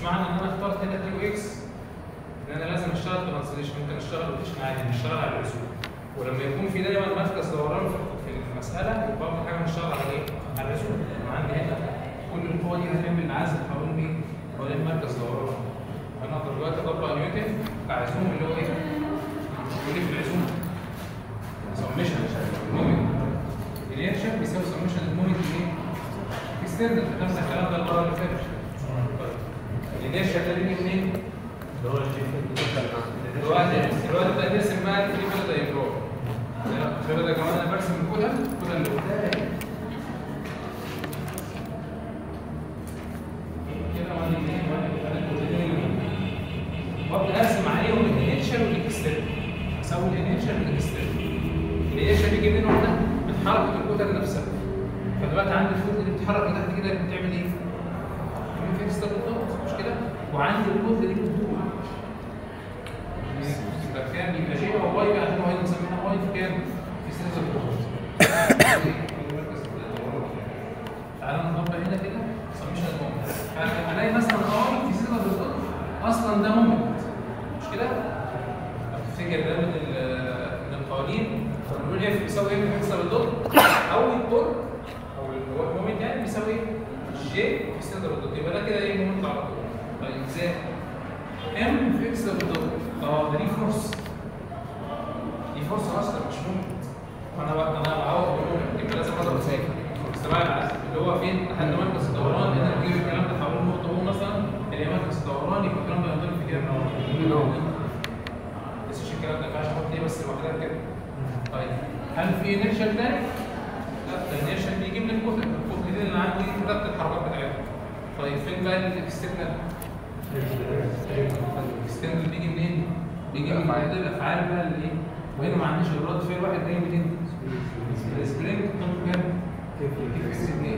معنى ان انا اخترت هنا كيو اكس ان انا لازم اشتغل ترانسليشن ممكن اشتغل روتيشن عادي مش اشتغل على الرسوم ولما يكون في دايما مركز دوران في في المساله يبقى اول حاجه نشتغل على ايه؟ على الرسوم انا عندي هنا كل القوه دي هتعمل عزل حوالين ايه؟ حوالين مركز دوران انا اقدر دلوقتي اطبق نيوتن كعزوم اللي هو ايه؟ يقول لي في العزوم سمشن مومنت الانيرشن بيساوي سمشن المومنت ايه؟ اكسترنال نفس الكلام ده المره اللي فاتت الانيرشن ده بيجي منين؟ دلوقتي دلوقتي بقى نرسم بقى الكليبر دايجرام الكليبر ده كمان انا برسم الكودة الكودة اللي قدامي كده وادي الايه وادي الكودتين وابدا ارسم عليهم الانيرشن والاكسترنال اسوي الانيرشن والاكسترنال الانيرشن بيجي منين هنا من حركه الكودة نفسها فدلوقتي عندي الكودة اللي بتتحرك من تحت كده بتعمل ايه؟ بتعمل فيها ستار مش كده؟ وعندي الكودة دي بتدور يبقى كام يبقى جي او واي بقى هو هنسميها واي في كام؟ في سيريز اوف تعالى نطبق هنا كده سميشن مومنت هلاقي مثلا ار في سيريز اوف اصلا ده مومنت مش كده؟ افتكر ده من ال- من القوانين بنقول اف بيساوي ايه بيحصل الضغط او التورك او اللي هو المومنت يعني بيساوي ايه؟ جي في سيريز اوف يبقى ده كده ايه مومنت على طول طيب ازاي؟ ام فيكس بالضبط اه ده دي فورس دي فورس اصلا مش مومنت وانا بقى انا بعوض بالمومنت يبقى لازم اضرب ساكن استبعد اللي هو فين لحد مركز الدوران ان انا اجيب الكلام ده حوالين نقطه هو مثلا اللي هي مركز الدوران يبقى الكلام ده ينضرب في كام؟ بس مش الكلام ده ما ينفعش احط ايه بس لوحدها كده طيب هل في انيرشال تاني؟ لا ده الانيرشال بيجيب لي الكتل الكتل دي اللي عندي كتبت الحركات بتاعتها طيب فين بقى الاكسترنال؟ الاكسترنال بيجي منين؟ بيجي من بعد الافعال بقى اللي ايه؟ وهنا ما عنديش الرد فعل واحد جاي منين؟ السبرينج قيمته كام؟ اكس 2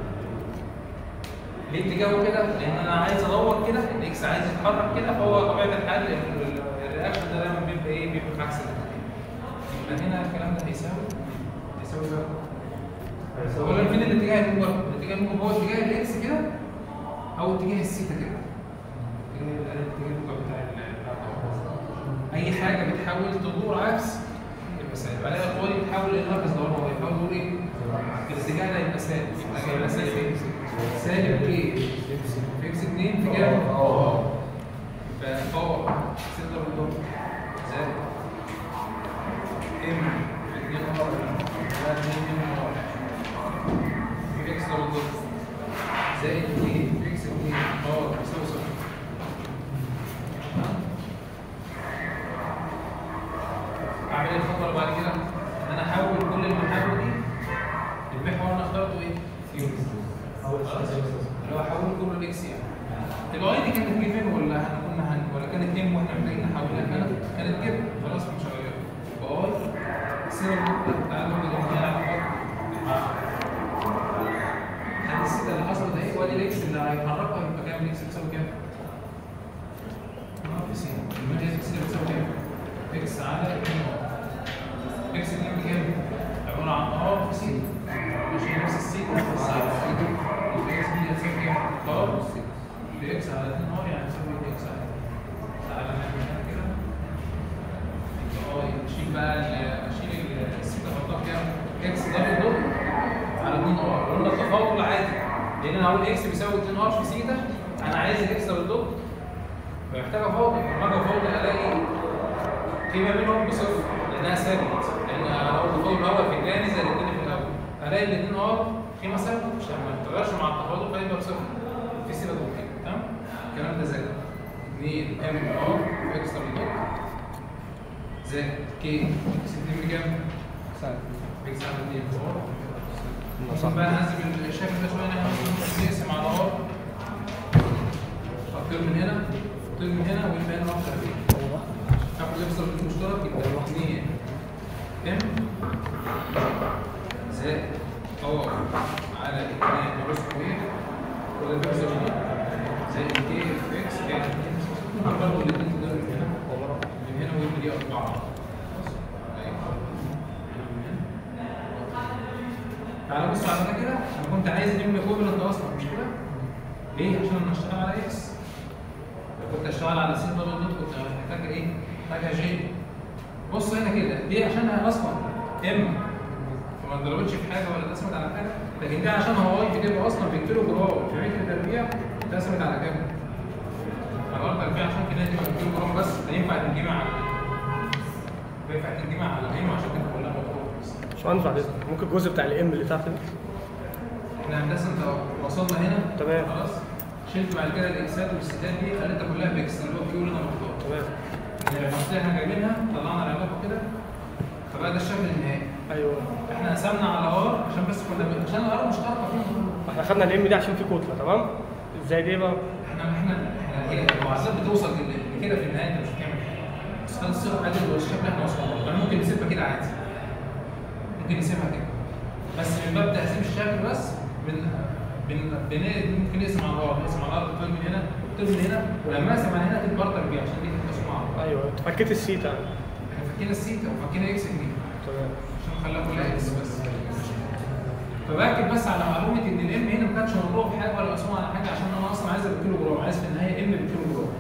ليه اتجاهه كده؟ لان انا عايز ادور كده الاكس عايز يتحرك كده فهو طبيعه الحال ال- ال- الرياكشن ده دايما بيبقى ايه؟ بيبقى بعكس الاتجاه. يبقى هنا الكلام ده هيساوي هيساوي بقى هو فين الاتجاه الموجب؟ الاتجاه الموجب هو اتجاه الاكس كده او اتجاه السيتا كده اتجاه الاتجاه الموجب بتاع ال- بتاع الدوران. اي حاجه بتحاول تدور عكس المسائل يبقى الاقي القوه دي بتحاول للمركز دوران هو يحاول يقول ايه؟ الاتجاه ده يبقى سالب يبقى هيبقى سالب ايه؟ سالب ايه؟ في اكس 2 في كام؟ اه فباور 6 بالضبط زائد ام في 2 ار زائد 2 ار في اكس بالضبط زائد 2 في اكس 2 ار بيساوي صفر اعمل ايه الخطوه اللي بعد كده؟ ان انا احول كل المحاور دي المحور انا اخترته ايه؟ يونس اللي هو احول كله لاكس يعني تبقى اي دي كانت جيفن ولا احنا كنا هن ولا كانت ام واحنا محتاجين نحولها كانت كانت جيفن خلاص مش هغيرها يبقى اي سيرة تعالوا نجيب هنا على الخط هذه السيدة اللي حصلت اهي وادي الاكس اللي هيحركها يبقى كام الاكس بتساوي كام؟ اه في سي الميديا اكس اللي بتساوي كام؟ اكس على 2 اكس 2 بكام؟ عبارة عن ار في سي ماشي نفس السي بس على سي يبقى اكس دي هتساوي كام؟ ار في اكس على 2 ار يعني تساوي اكس على تعالى نعمل هنا كده اه نشيل بقى ال- اشيل ال- السي احطها كام؟ اكس دبل دوت على 2 ار قلنا التفاضل عادي لان انا هقول اكس بيساوي 2 ار في سيتا انا عايز الاكس دبل دوت محتاج افاضل لما اجي افاضل الاقي قيمه منهم بصفر لانها ثابت لان انا لو التفاضل الاول في الجاني زي الاثنين في الاول الاقي الاثنين ار قيمه ثابته مش ما تتغيرش مع التفاضل فيبقى بصفر في سيره دوت كده تمام الكلام ده زائد 2 ام ار اكس دبل دوت زائد كي اكس 2 بكام؟ اكس على 2 ار ممكن بقى ننزل الشكل ده شويه احنا ممكن نقسم على ار اطير من هنا اطير من هنا ويبقى هنا ار تقريبا هاخد يفصل المشترك يبقى 2 ام زائد ار على 2 ناقص سكوير ولا بيحصل هنا زائد كي في اكس كام ممكن برضه الاثنين تقدروا من هنا من هنا ويبقى دي 4 تعالى بص على ده كده انا كنت عايز ام ايكوفلنت اصلا مش كده؟ ليه؟ عشان انا اشتغل على اكس كنت اشتغل على سي دبل دوت كنت محتاج ايه؟ محتاج جي بص هنا كده دي عشانها اصلا ام فما اتضربتش في حاجه ولا اتقسمت على حاجه لكن دي عشان هواي بتبقى اصلا بكيلو جرام في متر تربيع اتقسمت على كام؟ على الارض تربيع عشان كده دي كيلو جرام بس ينفع تنجمع على ينفع تنجمع على ام عشان كده كلها مضروبه بس باشمهندس بعد اذنك ممكن الجزء بتاع الام اللي تحت ده احنا هندسه انت وصلنا هنا تمام. خلاص شلت بعد كده الاكسات والستات دي خليتها كلها بيكس اللي هو كيلو اللي انا مختار تمام المنطقه احنا جايبينها طلعنا العلاقه كده فبقى ده الشكل النهائي ايوه احنا قسمنا على ار عشان بس كنا عشان الار مشتركه فيهم احنا خدنا الام دي عشان في كتله تمام ازاي دي بقى احنا احنا احنا هي المعادلات بتوصل ل- لكده في النهايه انت مش هتعمل حاجه بس خلاص الصيغه عادي اللي هو الشكل اللي احنا وصلنا له. يعني ممكن نسيبها كده عادي ممكن نسيبها كده بس من باب تقسيم الشكل بس بن بن بن- ممكن نقسم على الار نقسم على الار تطير من هنا تطير من هنا ولما اقسم على هنا تبقى ار تربيع عشان دي تتقسم مع بعض ايوه انت فكيت السيتا يعني. احنا فكينا السيتا وفكينا اكس دي تمام عشان نخليها كلها اكس بس فباكد بس على معلومه ان الام هنا ما كانتش مضروبه في حاجه ولا مقسومه على حاجه عشان انا اصلا عايزها بالكيلو جرام عايز في النهايه ام بالكيلو جرام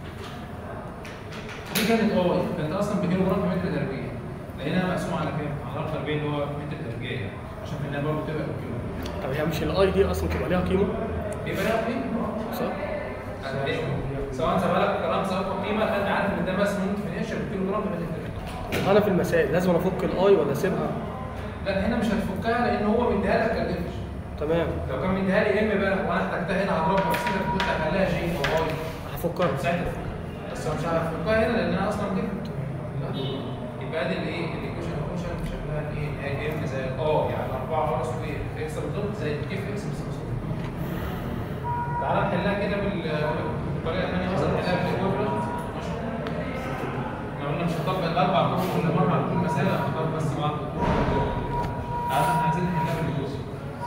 دي كانت اي كانت اصلا بكيلو جرام في متر تربيع لقيناها مقسومه على كام؟ على ار تربيع اللي هو متر تربيع يعني عشان في النهايه برضه تبقى بالكيلو جرام طب هي مش الاي دي اصلا تبقى ليها قيمه يبقى لها قيمه صح؟ سواء سواء لك كلام سواء قيمه انت عارف ان ده بس ممكن في الانشر بالكيلو جرام في متر تربيع انا في المسائل لازم افك الاي ولا اسيبها لا هنا مش هتفكها لان هو مديها لك كالديفش تمام لو كان مديها لي ام بقى وانا احتاجتها هنا هضربها في سيره كنت هخليها جي او واي هفكها ساعتها بس هو مش هفكها هنا لان انا اصلا جبت يبقى ادي الايه الايكويشن فانكشن شكلها ايه هي ام زي اه يعني 4 ار سكوير اكس بالضبط زي كيف اكس بالظبط تعالى نحلها كده بال- بالطريقه الثانيه مثلا نحلها بالايكويفالنت احنا قلنا مش هنطبق الاربع كتب كل مره على كل مساله هنطبق بس بعض تعالى احنا عايزين نحلها بالايكويفالنت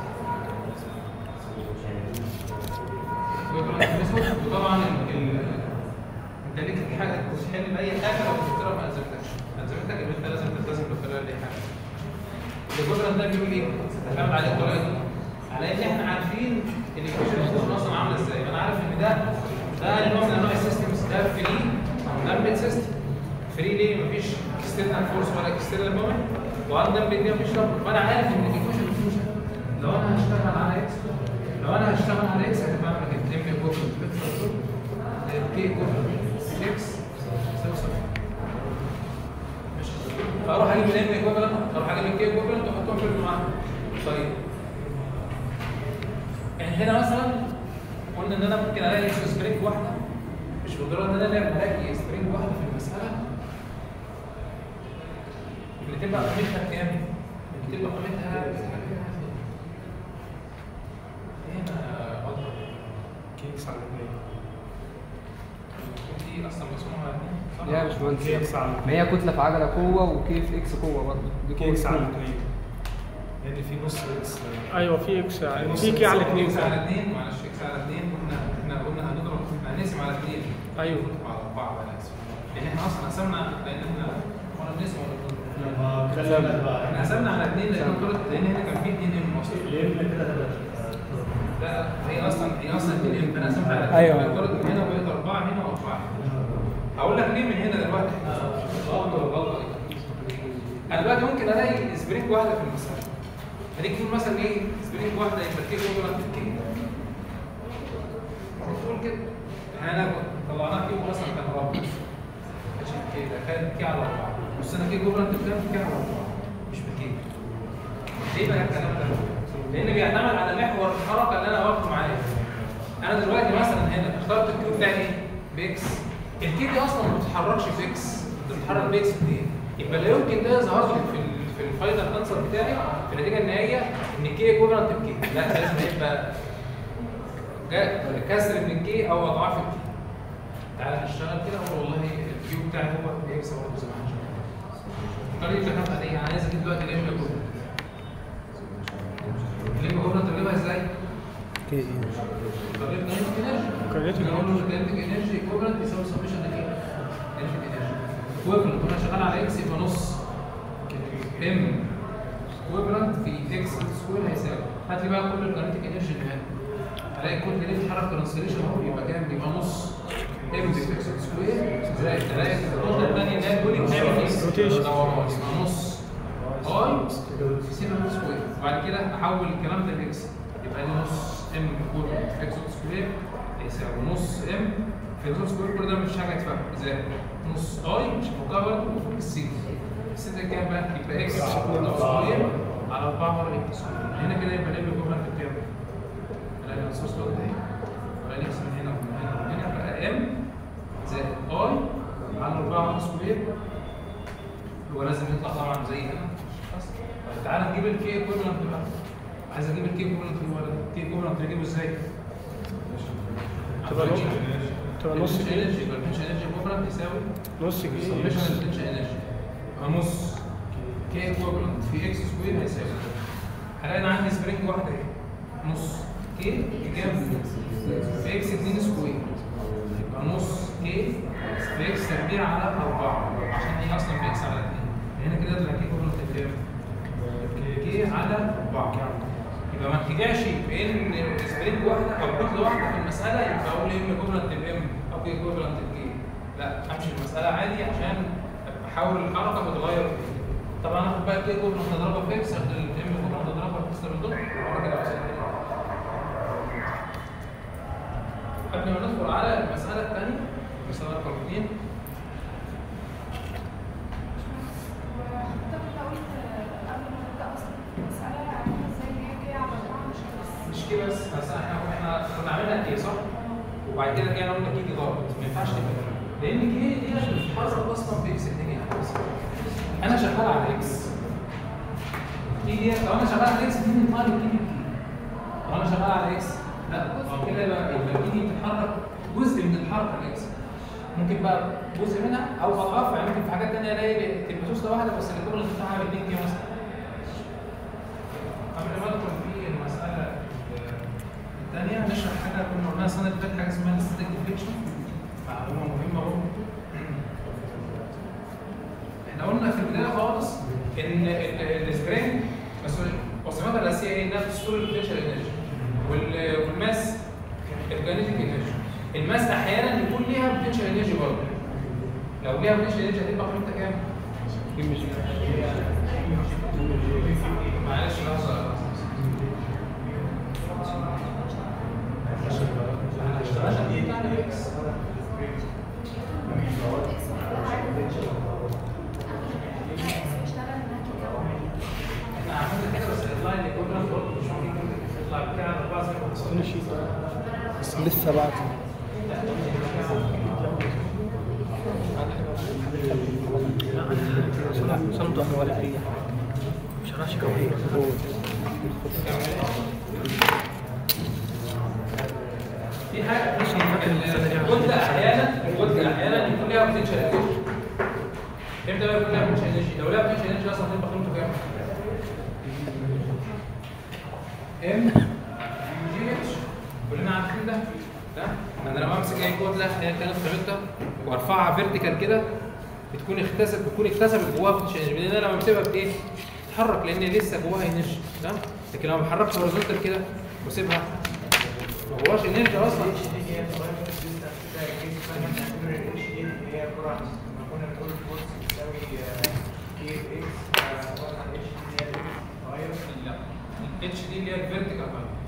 وطبعا ال- ال- انت ليك حاجه تحل اي حاجه لو الدكتوره ما الزمتكش الزمتك ان انت لازم تلتزم بالطريقه دي حاجه الجبر ده بيقول ايه؟ تعتمد على الطريقه دي على ان احنا عارفين الايكويشن اصلا عامله ازاي انا عارف ان ده ده نوع من انواع السيستمز ده فري دامبد سيستم فري ليه مفيش اكسترنال فورس ولا اكسترنال مومنت وان دامبد دي مفيش دامبد فانا عارف ان الايكويشن فيوجن لو انا هشتغل على اكس لو انا هشتغل على اكس هتبقى عامله كده ام ايكويشن كي ايكويشن اكس يساوي صفر ماشي فاروح اجيب الام ايكويفالنت اروح اجيب الكي ايكويفالنت واحطهم في المعادله طيب يعني هنا مثلا قلنا ان انا ممكن الاقي سبرينج واحده مش بالضروره ان انا الاقي سبرينج واحده في المساله اللي تبقى قيمتها كام؟ اللي تبقى قيمتها هنا واضحه كيكس على الاثنين دي اصلا مقسومه على اتنين صح؟ لا يا باشمهندس كيكس على ما هي كتله في عجله قوه وكيف اكس قوه برضه دي قوه كيكس على قوة. الاثنين لان في نص اكس ايوه في اكس يعني نص في كي على إكس الاثنين اكس على اثنين معلش اكس على اثنين قلنا احنا قلنا هنضرب احنا هنقسم على اثنين ايوه على اربعه بقى اسف لان احنا اصلا قسمنا لان احنا وانا بنقسم ولا بنضرب؟ لما كلمنا بقى احنا قسمنا على اثنين لان قلت لان هنا كان في اثنين ام اصلا لا هي اصلا هي اصلا اثنين ام انا قسمت على اثنين أيوة. قلت من هنا وبقيت اربعه هنا واربعه هنا هقول لك ليه من هنا دلوقتي غلطه غلطه انا دلوقتي ممكن الاقي سبرينج واحده في المساله هديك تقول مثلا ايه سبرينج واحده يبقى كيلو ولا كيلو تقول كده احنا طلعناه كيلو مثلا كان رابع ماشي كده كان كي على اربعه بص انا كيلو جبران بكام كي على اربعه مش بكيلو ليه بقى الكلام ده؟ لان بيعتمد على محور الحركه اللي انا واخده معايا انا دلوقتي مثلا هنا اخترت الكيو بتاعي ايه؟ باكس الكي دي اصلا ما بتتحركش باكس بتتحرك باكس اتنين يبقى لا يمكن ده يظهر لي في ال- في الفاينل انسر بتاعي في النتيجه النهائيه ان كي ايكوفالنت بكي لا لازم يبقى جا- كسر من الكي او اضعاف الكي تعالى نشتغل كده اقول والله الكيو بتاعي هو اكس برضه زي ما احنا شغالين طريقه الكلام دي انا عايز اجيب دلوقتي الام ايكوفالنت الام ايكوفالنت تجيبها ازاي؟ طريقه كاينتيك انرجي كاينتيك نقول له كاينتيك انرجي ايكوفالنت يساوي سميشن ايه؟ كاينتيك انرجي ايكوفالنت وانا شغال على اكس يبقى نص ام ايكوفالنت في اكس سكوير هيساوي هات لي بقى كل الكاينتيك انرجي اللي هنا هلاقي الكتله دي بتتحرك ترانسليشن اهو يبقى كام؟ يبقى نص ام في اكس سكوير زائد 3 النقطه الثانيه اللي هي بولينج نعمل ايه؟ Rotation. دوران يبقى نص اي في سينا سكوير وبعد كده احول الكلام ده لاكس يبقى دي نص ام كود في اكس سكوير يساوي نص ام في اكس سكوير كل ده مش حاجه تفهم زائد نص اي مش فوقها برضه وفوق السين السين ده كام بقى؟ يبقى اكس سكوير على 4 مره اكس هنا كده يبقى الام جمله في الكام؟ الاقي الصوص ده اهي ولا نكس من هنا ومن هنا ومن هنا بقى ام زائد اي على 4 سكوير هو لازم يطلع طبعا زي هنا بس طيب تعالى نجيب الكي ايكويفالنت بقى عايز اجيب الكي ايكويفالنت اللي هو ده الكي ايكويفالنت اجيبه ازاي؟ تبقى نص تبقى نص البوتنشال كي انرجي يبقى البوتنشال انرجي ايكويفالنت يساوي نص كي سميشن البوتنشال انرجي يبقى نص كي ايكويفالنت في اكس سكوير هيساوي هلاقي انا عندي سبرينج واحده اهي نص كي بكام؟ في اكس 2 سكوير يبقى نص كي في اكس تربيع على 4 عشان هي اصلا في اكس على 2 هنا كده يطلع كي ايكويفالنت بكام؟ كي على 4 يبقى ما اتجاهش بان سبرينج واحده او كتله واحده في المساله يبقى اقول ام ايكوفلنت بام او كي ايكوفلنت بكي لا امشي المساله عادي عشان احاول الحركه تتغير طبعا اخد بقى كي ايكوفلنت اضربها في اكس اخد الام ايكوفلنت اضربها في اكس بالضبط وبعد كده أوصل كده. قبل ما ندخل على المساله الثانيه المساله رقم 2 مش كده بس بس احنا احنا كنا عاملينها كي صح؟ وبعد كده جينا قلنا كي ضابط ما ينفعش تبقى كده. لان كي دي اللي بتتحرك اصلا باكس الدنيا انا شغال على اكس كي دي لو انا شغال على اكس دي من طالب كي دي لو انا شغال على اكس لا هو كده يبقى يبقى كي دي بتتحرك جزء من الحركه الاكس ممكن بقى جزء منها او اضعاف يعني ممكن في حاجات ثانيه الاقي تبقى توصله واحده بس الكوبل بتاعها ب 2 كي مثلا قبل ما ندخل في المسألة الثانية نشرح حاجة كنا قلناها السنة اللي فاتت حاجة اسمها الستاتيك ديفليكشن معلومة مهمة برضه احنا قلنا في البداية خالص إن ال- السبرينج بس وصفاتها الأساسية إيه؟ إنها بتستور البوتنشال انرجي وال- والماس الكاينيتيك انرجي الماس أحيانا يكون ليها بوتنشال انرجي برضه لو ليها بوتنشال انرجي هتبقى قيمتها كام؟ معلش لحظة احنا اشتغلنا دي بتاعنا اكس احنا عملنا كده بس اللاين اللي كنا برضه مش ممكن يطلع بتاع 4 زي ما وصلنا ماشي بس لسه بعد لا صمت ولا اي مش راشي كويس في حاجه الجزء احيانا الجزء احيانا يكون ليها بوتنشال انرجي امتى بقى يكون ليها بوتنشال انرجي؟ لو ليها بوتنشال انرجي اصلا تبقى قيمته كام؟ ام جي اتش كلنا عارفين ده ده انا لما امسك اي كتله هي كانت قيمتها وارفعها فيرتيكال كده بتكون اختزت بتكون اكتسبت جواها بوتنشال انرجي لان انا لما بسيبها بايه؟ تتحرك لان لسه جواها انرجي تمام؟ لكن لو بحركها هوريزونتال كده واسيبها ما هواش انرجي اصلا لا الاتش دي اللي هي الفيرتيكال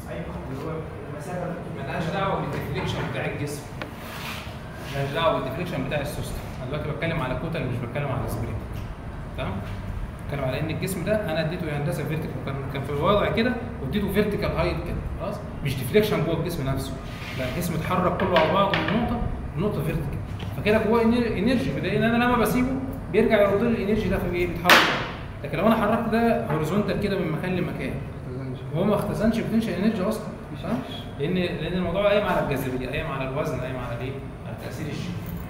مالهاش دعوه بالديفليكشن بتاع الجسم مالهاش دعوه بالديفليكشن بتاع السيستم انا دلوقتي بتكلم على كوتل مش بتكلم على سبرينج تمام بتكلم على ان الجسم ده انا اديته يا هندسه فيرتيكال كان كان في الوضع كده واديته فيرتيكال هايت كده خلاص مش ديفليكشن جوه الجسم نفسه لا الجسم اتحرك كله على بعضه من نقطه لنقطه فيرتيكال فكده جواه انرجي بدليل ان انا لما بسيبه بيرجع يرد لي الانرجي ده فبيه بيتحرك لكن لو انا حركت ده هوريزونتال كده من مكان لمكان هو ما اختزنش بوتنشال انرجي اصلا صح؟ لان لان الموضوع قايم على الجاذبيه قايم على الوزن قايم على الايه؟ على تاثير الشيء.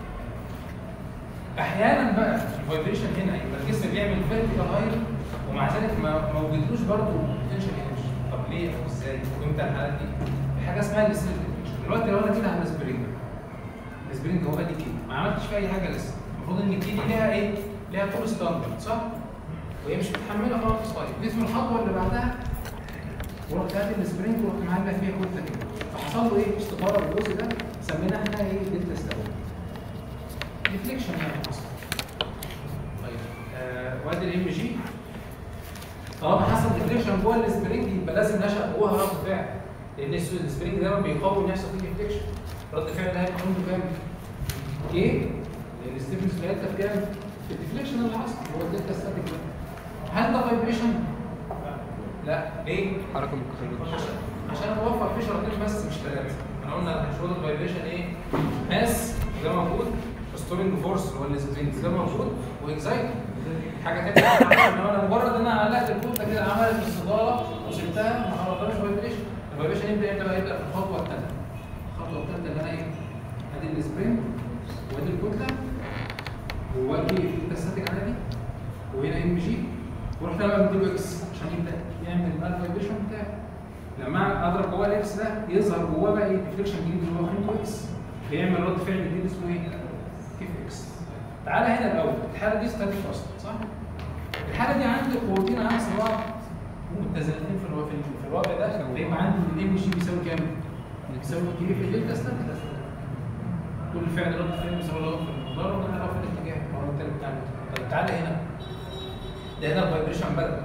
احيانا بقى الفايبريشن هنا يبقى الجسم بيعمل فيرتيكال هايت ومع ذلك ما ما وجدلوش برضه بوتنشال انرجي طب ليه او ازاي؟ امتى الحالات دي؟ في حاجه اسمها السيلف دلوقتي لو انا كده على سبرينج السبرينج هو ادي كده ما عملتش فيه اي حاجه لسه المفروض ان الكي دي ليها ايه؟ ليها طول ستاندرد صح؟ وهي مش متحمله خالص طيب جيت في الخطوه اللي بعدها ورحت هات السبرينج ورحت معلق فيها كتله كده فحصل حصل له ايه استطاره بالجزء ده سميناه احنا ايه دلتا ستاول ديفليكشن يعني حصل طيب آه وادي الام جي طالما حصل ديفليكشن جوه السبرينج يبقى لازم نشا جواها رد فعل لان الس- السبرينج دايما بيقوي ان يحصل فيه ديفليكشن رد فعل ده هيكون عنده كام؟ كي لان الستيفنس بتاعتها بكام؟ في الديفليكشن اللي حصل هو الدلتا ستاتيك ده هل ده فايبريشن؟ لا ليه؟ حركه متكرره عشان عشان انا بوفر في شرطين بس مش ثلاثه احنا قلنا شروط الفايبريشن ايه؟ ماس ده موجود ستورنج فورس اللي هو السبرينج ده موجود واكزايت حاجه تانية انما انا مجرد ان انا علقت الكوته كده عملت استضاءه وسبتها ما خرجتهاش فايبريشن الفايبريشن يبدا امتى بقى يبدا في الخطوه الثالثه الخطوه الثالثه اللي انا ايه؟ ادي السبرينج وادي الكتله وادي التستاتيك عندي وهنا ام جي ورحت انا بقى مديله اكس عشان يبدا يعمل بقى الفايبريشن بتاعه لما اضرب جواه الاكس ده يظهر جواه بقى ايه ديفليكشن جديد اللي هو قيمته اكس بيعمل رد فعل جديد اسمه ايه؟ كيف اكس تعالى هنا الاول الحاله دي ستاتيك اصلا صح؟ الحاله دي عندي قوتين عكس بعض متزنين في الوضع في الوضع ده فيبقى عندي الام جي بيساوي كام؟ بيساوي كي في دلتا ستاتيك كل فعل رد فعل بيساوي رد في المقدار وده هو في الاتجاه هو التاني بتاعنا طيب تعالى هنا ده هنا الفايبريشن بدا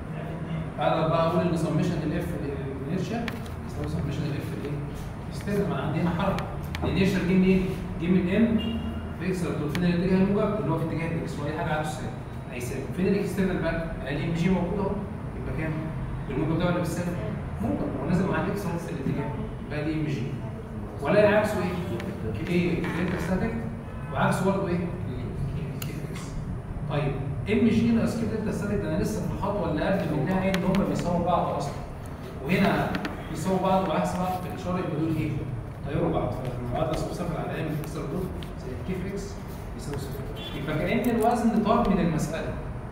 هذا بقى اقول ان سمشن الاف الانيرشيا يساوي سمشن الاف الايه؟ استاذ ما عندي هنا حركه الانيرشيا جه منين؟ جه من ام في اكس لو فين الاتجاه الموجب اللي هو في اتجاه الاكس واي حاجه عكس السالب هيساوي فين الاكسترنال بقى؟ الام جي موجود اهو يبقى كام؟ بالموجب ده ولا بالسالب؟ موجب هو نازل مع الاكس نفس الاتجاه يبقى دي ام جي ولا عكسه ايه؟ ايه دلتا ستاتيك وعكسه برضه ايه؟ كيف اكس طيب ام جي ناقص كده دلتا ستاتيك ده انا لسه في الخطوه اللي قبل منها ايه ان هم بيساووا بعض اصلا وهنا بيساووا بعض وعكس بعض في الاشاره يبقى دول ايه؟ طيروا بعض فالمعادله صفر على ام اكس دول زي كيف اكس يساوي صفر يبقى كان الوزن طار من المساله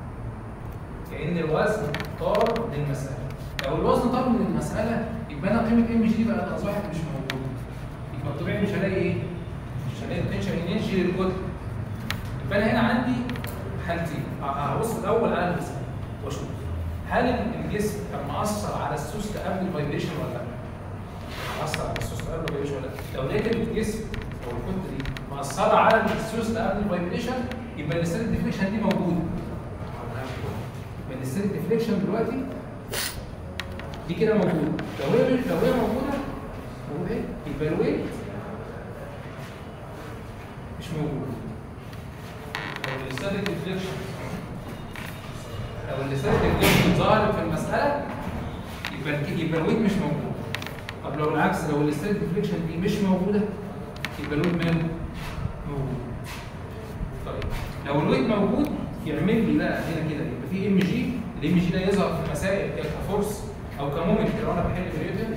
كان الوزن طار من المساله لو الوزن طار من المساله يبقى انا قيمه ام جي دي بقت اصبحت مش موجوده يبقى الطبيعي مش هلاقي ايه؟ مش هلاقي بوتنشال انرجي للكتله يبقى انا هنا عندي حالتين هبص الاول على المساله واشوف هل الجسم كان مأثر على السوست قبل الفايبريشن ولا لا؟ مأثر على السوست قبل الفايبريشن ولا لا؟ لو لقيت الجسم او الكتله دي مأثرة على السوست قبل الفايبريشن يبقى الستيريك ديفليكشن دي موجوده يبقى الستيريك ديفليكشن دلوقتي دي كده موجوده لو هي لو هي موجوده هو ايه؟ يبقى الويت مش موجود لو الستاتيك ديفليكشن لو الستاتيك ديفليكشن ظهرت في المساله يبقى الك- يبقى الويت مش موجود طب لو العكس لو الستاتيك ديفليكشن دي مش موجوده يبقى الويت ماله؟ موجود طيب لو الويت موجود يعمل لي بقى هنا كده يبقى في ام جي الام جي ده يظهر في المسائل كفورس او كمومنت لو انا بحل بالنيوتن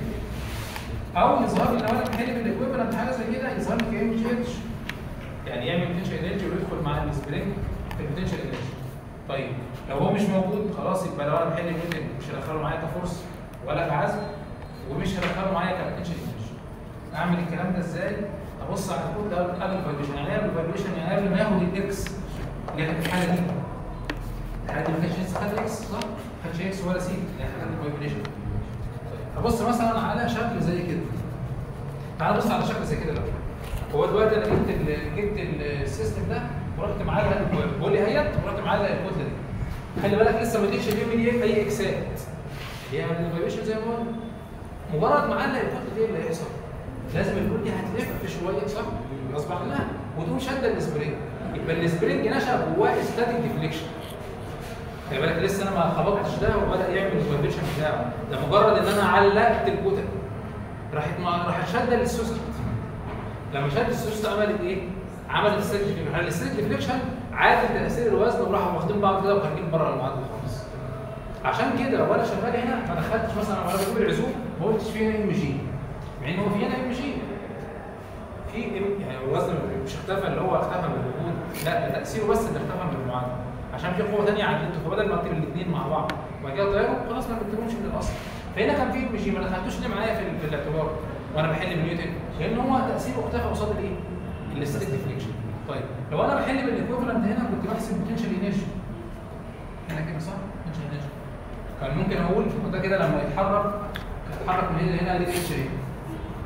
او يظهر لي لو انا بحل بالاكويفالنت حاجه زي كده يظهر لي كام جي اتش يعني يعمل بوتنشال انرجي ويدخل مع السبرينج في البوتنشال انرجي طيب لو هو مش موجود خلاص يبقى لو انا بحل نيوتن مش هدخله معايا كفورس ولا كعزم ومش هدخله معايا كبوتنشال انرجي اعمل الكلام ده ازاي؟ ابص على الكود قبل قبل الفايبريشن يعني ايه قبل الفايبريشن يعني قبل ما ياخد الاكس اللي هي الحاله دي الحاله دي ما كانش لسه خد اكس صح؟ ما خدش اكس ولا سي اللي هي حاله الفايبريشن هبص مثلا على شكل زي كده تعال بص على شكل زي كده الاول هو دلوقتي انا جبت ال جبت السيستم ده ورحت معلق بقول لي هيت ورحت معلق الكتله دي خلي بالك لسه ما اديتش اليوم دي اي اكسات اللي هي الفايبريشن زي ما قلنا مجرد ما علق الكتله دي اللي هيحصل لازم الكتله دي هتلف شويه صح؟ غصب عنها وتقوم شاده السبرينج يبقى السبرينج نشا جواه ستاتيك ديفليكشن خلي بالك لسه انا ما خبطتش ده وبدا يعمل الفايبريشن بتاعه ده مجرد ان انا علقت الكتل راحت ما راحت شاده للسوست لما شد السوست عملت ايه؟ عملت ستريت ديفليكشن الستريت ديفليكشن عادل تاثير الوزن وراحوا واخدين بعض كده وخارجين بره المعادله خالص عشان كده وانا شغال هنا ما دخلتش مثلا وانا بجيب العزوم ما قلتش فيها ام جي مع ان هو في هنا ام جي في ام يعني الوزن مش اختفى اللي هو اختفى من الوجود لا ده تاثيره بس اللي اختفى من المعادله عشان في قوه ثانيه عدلته فبدل ما اكتب الاثنين مع بعض وبعد كده طيروا خلاص ما بكتبهمش من الاصل فهنا كان في ام جي ما دخلتوش ليه معايا في, في الاعتبار وانا بحل بنيوتن لان هو تاثيره اختفى قصاد الايه؟ الاستاتيك ديفليكشن طيب لو انا بحل بالايكوفلنت هنا كنت بحسب بوتنشال انرجي هنا كده صح؟ بوتنشال انرجي كان ممكن اقول ده كده لما يتحرك يتحرك من هنا لهنا دي اتش ايه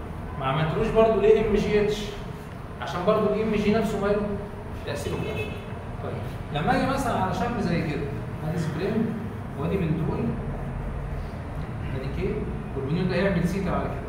ما عملتلوش برضه ليه ام جي اتش عشان برضه الام جي نفسه ماله تاثيره كده طيب لما اجي مثلا على شكل زي كده ادي سبرينج وادي بنتول ادي كي والبنيون ده يعمل سيتا على كده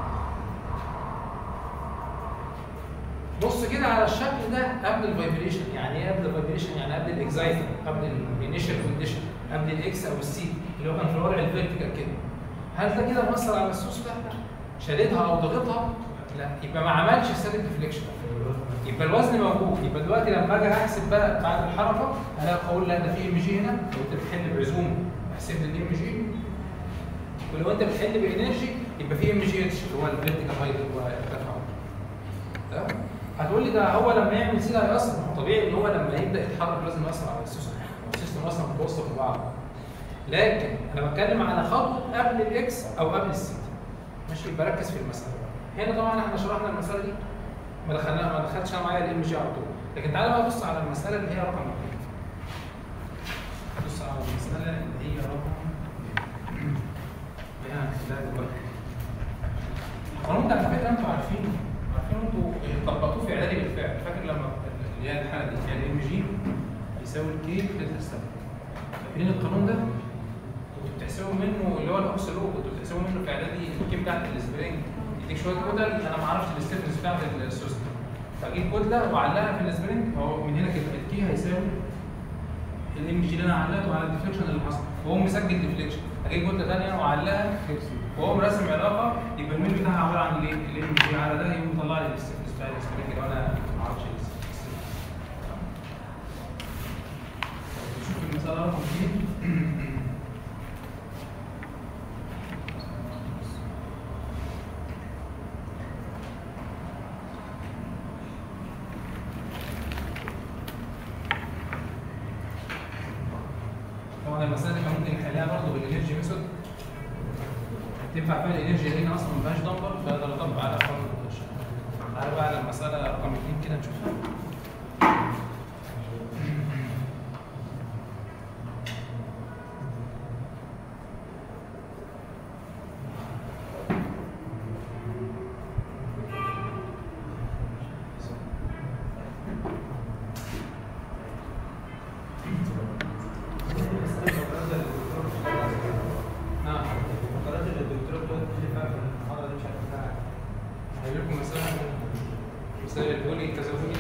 بص كده على الشكل ده قبل الفايبريشن يعني ايه قبل الفايبريشن يعني قبل الاكزايتر قبل الانيشال كونديشن قبل الاكس او السي اللي هو كان في الوضع الفيرتيكال كده هل ده كده مأثر على السوس ده شالتها او ضغطها لا يبقى ما عملش ستاتيك ديفليكشن يبقى الوزن موجود يبقى دلوقتي لما اجي احسب بقى بعد الحركه انا اقول لا ده في ام جي هنا لو انت بتحل بعزوم احسب لي الام جي ولو انت بتحل بانرجي يبقى في ام جي اتش اللي هو الفيرتيكال هايت اللي هو ارتفاع تمام هتقول لي ده هو لما يعمل سيدا هيأثر ما هو طبيعي ان هو لما يبدا يتحرك لازم يأثر على السيستم هو السيستم اصلا متوصل ببعض لكن انا بتكلم على خطوه قبل الاكس او قبل السيتا ماشي يبقى ركز في المساله هنا طبعا احنا شرحنا المساله دي ما دخلنا ما دخلتش انا معايا الام جي على طول لكن تعالى بقى بص على المساله اللي هي رقم اثنين بص على المساله اللي هي رقم هنا هنحلها دلوقتي القانون ده على فكره انتوا عارفينه عارفين انتوا طبقتوه في اعدادي بالفعل فاكر لما اللي هي الحاله دي يعني الام جي يساوي الكي في دلتا السبب فاكرين القانون ده؟ كنتوا بتحسبوا منه اللي هو الاوكس لو كنتوا بتحسبوا منه في اعدادي الكي بتاعت السبرينج يديك شويه كتل انا ما اعرفش الستيفنس بتاعت السيستم فاجيب كتله واعلقها في السبرينج هو من هنا كده الكي هيساوي الام جي اللي انا علقته على الديفليكشن اللي حصل وهو مسجل ديفليكشن اجيب كتله ثانيه واعلقها وهو راسم علاقه يبقى الميل بتاعها عباره عن الايه؟ الام جي على ده يقوم مطلع لي الستيفنس بتاع السبرينج لو انا ما اعرفش الستيفنس نشوف المساله رقم اثنين طبعا المساله دي كان ممكن نحلها برضه بالانرجي ميثود تنفع فيها الانرجي لان اصلا ما فيهاش دمبر فاقدر اطبق على قانون البوتنشال تعالى بقى على المساله رقم اثنين كده نشوفها نعم هجيب لكم مثلا مثال البولي كذا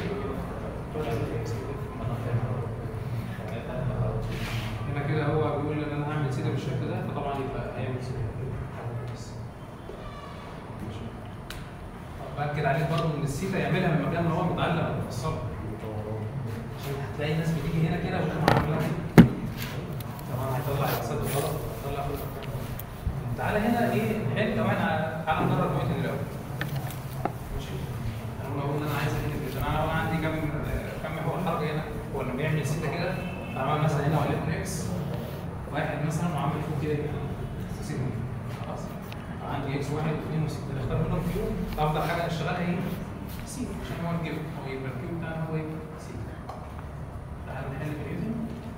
هنا كده هو بيقول ان انا هعمل سيده بالشكل ده فطبعا يبقى هيعمل سيده بس. ماشي. باكد عليك برضه ان السيتا يعملها من مكان ما هو متعلق ومفصل عشان هتلاقي ناس بتيجي هنا كده وتقوم عاملها كده. طبعا هيطلع الاقساط غلط هيطلع كل تعالى هنا ايه نحل كمان على تعالى نجرب نيوتن الاول ماشي انا بقول ان انا عايز احل نيوتن انا لو عندي كم كم محور الحركه هنا هو لما يعمل سيتا كده فعمل مثلا هنا وليكن اكس واحد مثلا وعامل فوق كده سيجما خلاص عندي اكس واحد واثنين وسته اللي اختار منهم كيو افضل حاجه اشتغلها ايه؟ سي عشان هو الجيب هو يبقى الكيو بتاعنا هو ايه؟ سي تعالى نحل في نيوتن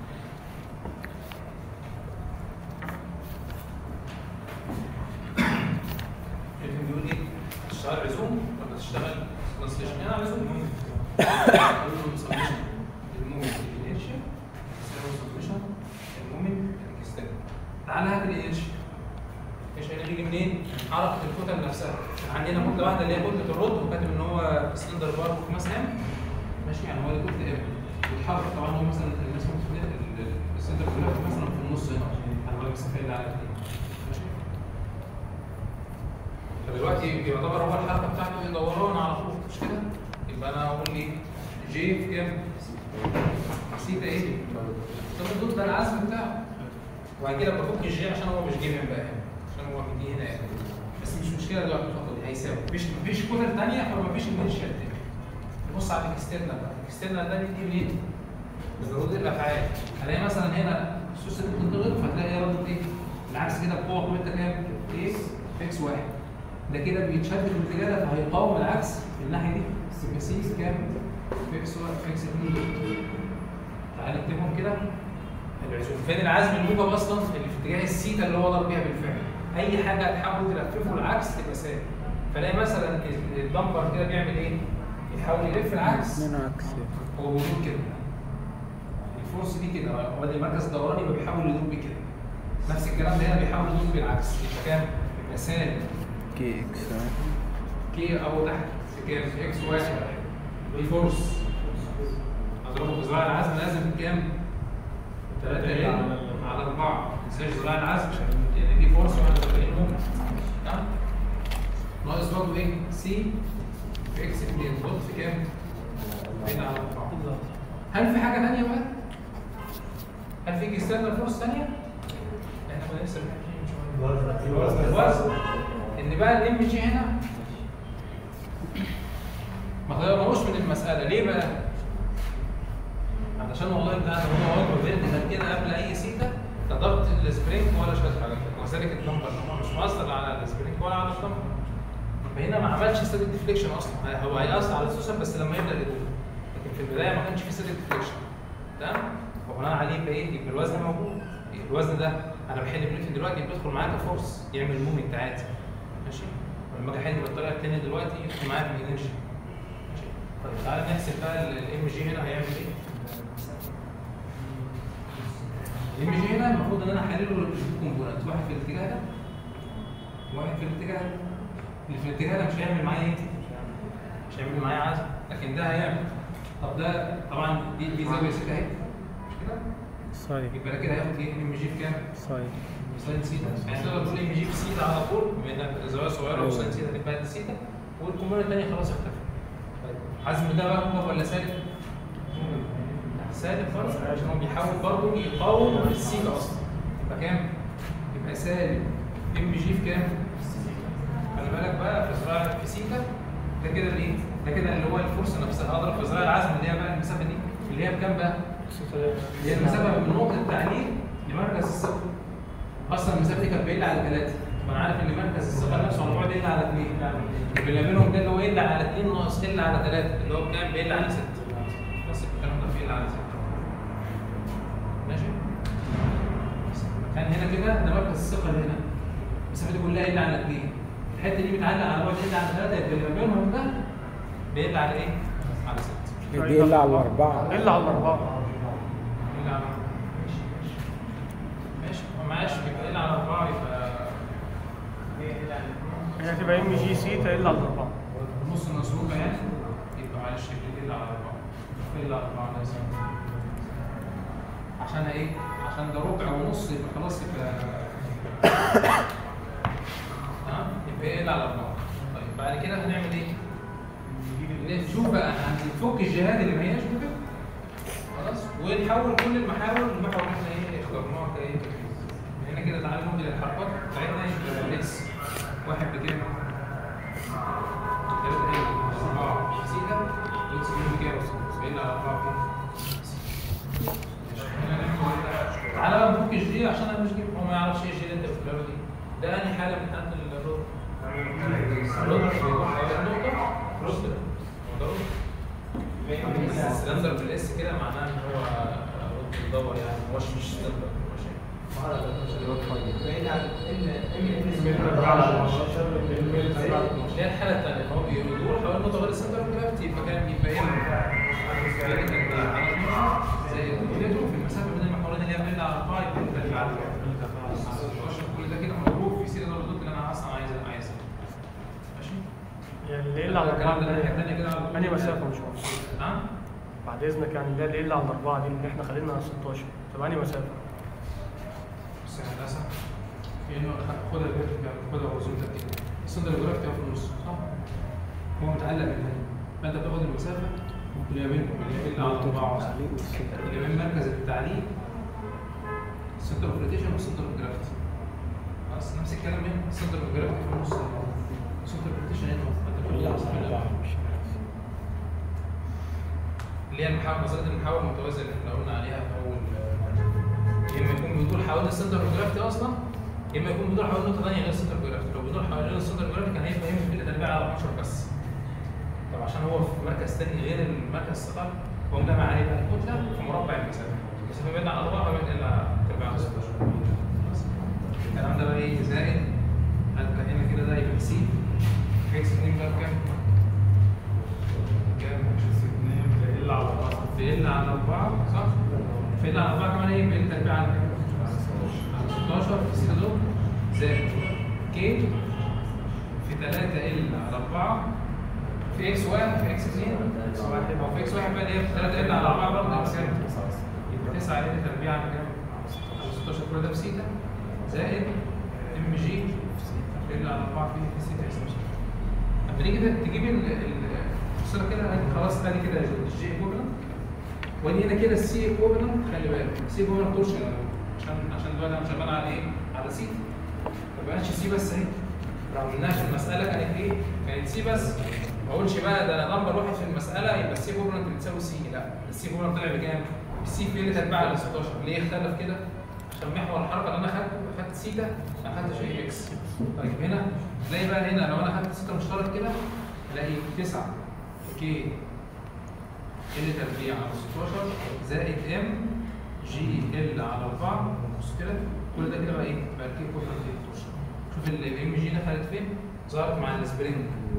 نيوتن بيقول ايه؟ تشتغل عزوم ولا تشتغل ترانسليشن؟ هنا عزوم اقول له سبمشن المومنت الانيرشيا يساوي سبمشن المومنت الاكسترنال تعالى هات الانيرشيا ايش هيجي منين؟ حركه الكتل نفسها عندنا كتله واحده اللي هي كتله الرد وكاتب ان هو سلندر بار مثلا ماشي يعني هو دي كتله ام بيتحرك طبعا هو مثلا الناس ممكن السنتر كلها مثلا في النص هنا انا بقول المسافه اللي على الاثنين ماشي فدلوقتي يعتبر هو الحركه بتاعته ايه دوران على طول مش كده؟ يبقى انا اقول ايه؟ جي في كام؟ سيتا ايه؟ طب الدود ده العزم بتاعه وبعد كده بفك الجي عشان هو مش جاي من بقى هنا عشان هو مدي هنا يعني. بس مش مشكله دلوقتي الخطوه دي هيساوي مفيش مفيش كتل ثانيه فمفيش انيرشيا تاني نبص على الاكسترنال بقى الاكسترنال ده دي منين؟ من ردود الافعال هلاقي مثلا هنا السوس اللي بتضغط فهتلاقي ردود ايه؟ العكس كده بقوه قوتها كام؟ ايه؟ اكس واحد ده كده بيتشد في الاتجاه ده فهيقاوم العكس في الناحيه دي يبقى سي كام؟ في اكس واحد في اكس 2 تعال نكتبهم كده العزوم فين العزم الموجب اصلا اللي في اتجاه السيتا اللي هو ضرب بيها بالفعل اي حاجه تحاول تلففه العكس تبقى سالب فلاقي مثلا الدمبر كده بيعمل ايه؟ يحاول يلف العكس اتنين عكس هو بيدور كده الفورس دي كده هو ده المركز الدوراني يبقى بيحاول يدور بيه كده نفس الكلام ده هنا بيحاول يدور بالعكس يبقى كام؟ يبقى سالب كي اكس كي او تحت في كام؟ في اكس واحد دي فورس اضربه في ذراع العزم لازم كام؟ 3 ال على 4 ما تنساش ذراع العزم لان دي فورس 41 ممكن تمام؟ ناقص برضه ايه؟ سي في اكس 2 ضغط في كام؟ 2 على 4 هل في حاجه ثانيه بقى؟ هل في اكسترنال فورس ثانيه؟ احنا كنا لسه بنحكي من شويه الوزن ان بقى الام جي هنا ما غيرناهوش من المساله ليه بقى؟ علشان والله ده هو وضع فيرتيكال كده قبل اي سيتا لا ضغط السبرينج ولا شويه حاجات وذلك الدمبر هو مش مؤثر على السبرينج ولا على الدمبر فهنا ما عملش ستاتيك ديفليكشن اصلا هو هيأثر على السوسن بس لما يبدا يدور لكن في البدايه ما كانش في ستاتيك ديفليكشن تمام وبناء عليه يبقى ايه يبقى الوزن موجود يبقى الوزن ده انا بحل بنيوتن دلوقتي بيدخل معايا كفورس يعمل مومنت عادي ماشي ولما اجي احل بالطريقه الثانيه دلوقتي يدخل معايا في الانرجي ماشي طيب تعالى نحسب بقى الام جي هنا هيعمل ايه الام جي هنا المفروض ان انا احلله كومبوننت واحد في الاتجاه ده واحد في الاتجاه ده اللي في الاتجاه ده مش هيعمل معايا ايه؟ مش هيعمل معايا عزم لكن ده هيعمل طب ده طبعا دي دي زاويه سيتا اهي مش كده؟ صاير يبقى ده كده هياخد ايه ام جي في كام؟ صاير ساين سيتا يعني تقدر تقول ام جي في سيتا على طول بما انها زاويه صغيره وساين سيتا تبقى دي سيتا والكومبوننت الثانيه خلاص اختفى طيب عزم ده بقى موجب ولا سالب؟ سالب برضه عشان هو بيحاول برضه يقاوم السيتا اصلا يبقى كام؟ يبقى سالب ام جي في كام؟ خلي بالك بقى في زراعه في سيتا ده كده الايه؟ ده كده اللي هو الفرصه نفسها اضرب في زراعه العزم اللي هي بقى المسافه دي اللي هي بكام بقى؟ اللي هي المسافه من نقطه التعليق لمركز الثقه اصلا المسافه دي كانت بعيده على ثلاثه وانا عارف ان مركز الثقه نفسه على بعد ال على 2 اللي بينهم ده اللي هو ال على 2 ناقص ال على 3 اللي هو بكام؟ ال على 6 بس الكلام ده في ال على 6 ماشي؟ كان هنا كده ده مركز الثقه اللي هنا المسافه دي كلها ال على 2 الحته دي متعلقه على بعد ال على 3 يبقى اللي ما بينهم ده بيل على ايه؟ على 6 دي اللي على الأربعة الا على الاربعه ال على ماشي ماشي معلش يبقى ال على 4 يبقى هي هتبقى ام جي سيتا الا على الاربعه نص مسروقه يعني يبقى معلش يبقى ال على 4 ال على 4 لازم عشان ايه؟ عشان ده ربع ونص يبقى خلاص يبقى تمام يبقى ال على 4 طيب بعد كده هنعمل ايه؟ نشوف بقى هنفك الجهات اللي ما هياش كده خلاص ونحول كل المحاور المحور اللي احنا ايه اخترناها كايه هنا كده تعالى نمضي الحركات بتاعتنا يبقى الاكس واحد بكام؟ ثلاثة ايه؟ أربعة ستة واكس اتنين بكام؟ سبعين على أربعة بكام؟ هنا نعمل إيه؟ تعالى بقى نفك الجي عشان انا مش جيب هو ما يعرفش ايه الجي اللي انت بتقولها له دي ده انهي حالة من حالات الرد؟ الرد بيروح على النقطة رد هو ده رد السلندر بالاس كده معناه ان هو رد مدور يعني ما هوش مش سلندر ماشي اللي هي الحاله الثانيه هو بيدور حوالين النقطه غير السنتر اوف جرافيتي يبقى كان يبقى ايه زي الكالكوليتور في المسافه بين المحورين اللي هي بين على 4 يبقى كل ده كده مضروب في سيره الردود اللي انا اصلا عايز عايزها ماشي يعني اللي الا على الاربعه الكلام ده الناحيه ده الثانيه كده على انهي مسافه مش عارف نعم بعد اذنك يعني ده اللي الا على الاربعه دي اللي احنا خلينا 16 طب انهي مسافه؟ بس يا هندسه في انه خدها فيرتيكال خدها هوريزونتال كده السنتر جرافيتي في النص صح؟ هو متعلق بالهنا فانت بتاخد المسافه اللي ما بينهم اللي هي على اربعه أصلاً. اللي بين مركز التعليق السنتر اوف روتيشن والسنتر اوف جرافيتي خلاص نفس الكلام هنا السنتر اوف جرافيتي في النص السنتر اوف روتيشن هنا فانت كل ده أصلاً هنا. اللي هي المحاور نظريه المحاور المتوازيه اللي احنا قلنا عليها في اول يا اما يكون بيدور حوالين السنتر اوف جرافيتي اصلا يا اما يكون بيدور حوالين نقطه ثانيه غير السنتر اوف جرافيتي لو بيدور حوالين السنتر اوف جرافيتي كان هيبقى هنا في تربيع على 12 بس طب عشان هو في مركز ثاني غير المركز الثقل هو مجمع عليه بقى الكتله في مربع المسافه المسافه بين على اربعه وبين الا تربيع على 16 بس. الكلام ده بقى ايه زائد هتبقى هنا كده ده يبقى سي في اكس 2 بقى بكام؟ كام؟ ال على 4 في ال على 4 صح؟ في ال على 4 كمان ايه؟ في ال تربيع على كام؟ على 16 في 6 دول زائد كي في 3 ال على 4 في اكس 1 في اكس 2 او في اكس 1 بقى اللي هي في 3 ال على 4 برضه اكس يبقى 9 ال تربيع على كام؟ على 16 كل ده في سيتا زائد ام جي في ال على 4 في في سيتا اكس لما نيجي كده تجيب ال ال- الصوره كده أدي خلاص ادي كده الجي ايكوفلنت وادي هنا كده السي ايكوفلنت خلي بالك السي ايكوفلنت تورشن عشان عشان دلوقتي انا شغال على ايه؟ على سي ما بقتش سي بس اهي لو عملناها في المساله كانت ايه؟ كانت سي بس ما اقولش بقى ده انا نمبر واحد في المساله يبقى السي ايكوفلنت بتساوي سي لا السي ايكوفلنت طلع بكام؟ السي في اللي تتبع ال 16 ليه اختلف كده؟ عشان محور الحركه اللي انا خدته اخدت سيتا ما اخدتش اي اكس طيب هنا تلاقي بقى هنا لو انا خدت سيتا مشترك كده الاقي 9 كي ال تربيع على 16 زائد ام جي ال على 4 بص كده كل ده كده بقى ايه؟ بقى الكي كوفرنت شوف الام جي دخلت فين؟ ظهرت مع السبرينج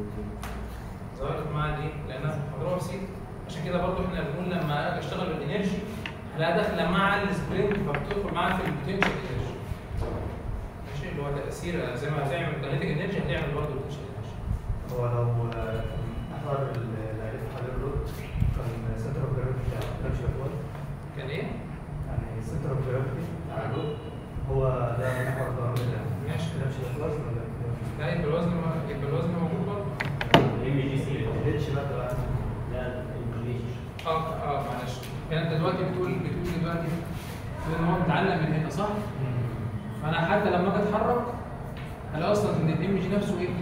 ظهرت مع الايه؟ لانها مضروبه في سيتا عشان كده برضو احنا بنقول لما اجي اشتغل بالانرجي هلاقيها داخله مع السبرينج فبتدخل معاها في البوتنشال انرجي ماشي اللي هو تاثير زي ما هتعمل كاينيتيك انرجي هتعمل برضه بوتنشال انرجي هو لو محور اللي عرفت حل الرد كان سنتر اوف جرافيتي بتاع كانش اخوات كان ايه؟ يعني سنتر اوف جرافيتي بتاع الرد هو ده محور ضرب ده ماشي. كانش اخوات ولا لا يبقى الوزن ما- يبقى الوزن موجود برضه ام جي سي الاتش بقى بقى لا ام جي اه اه معلش يعني انت دلوقتي بتقول بتقول دلوقتي بتقول ان هو متعلق من هنا صح؟ فانا حتى لما اجي اتحرك هلاقي اصلا ان الام جي نفسه ايه؟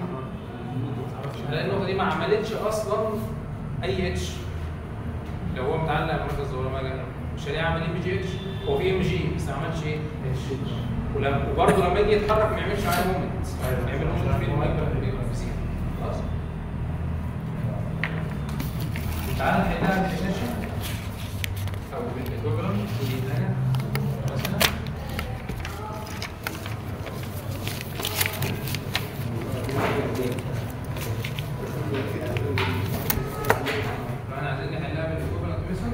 هلاقي النقطه دي ما عملتش اصلا اي اتش لو هو متعلق بمركز ولا ما مش هلاقي عمل ام جي اتش هو في ام جي بس ما عملش ايه؟ اتش ولما وبرضه لما يجي يتحرك ما يعملش معايا مومنت أيوة. يعمل مومنت في المايكرو خلاص تعالى نحلها بالانرجي او بالايكوفالنت ودي حاجه مثلا فاحنا عايزين نحلها بالايكوفالنت ميثود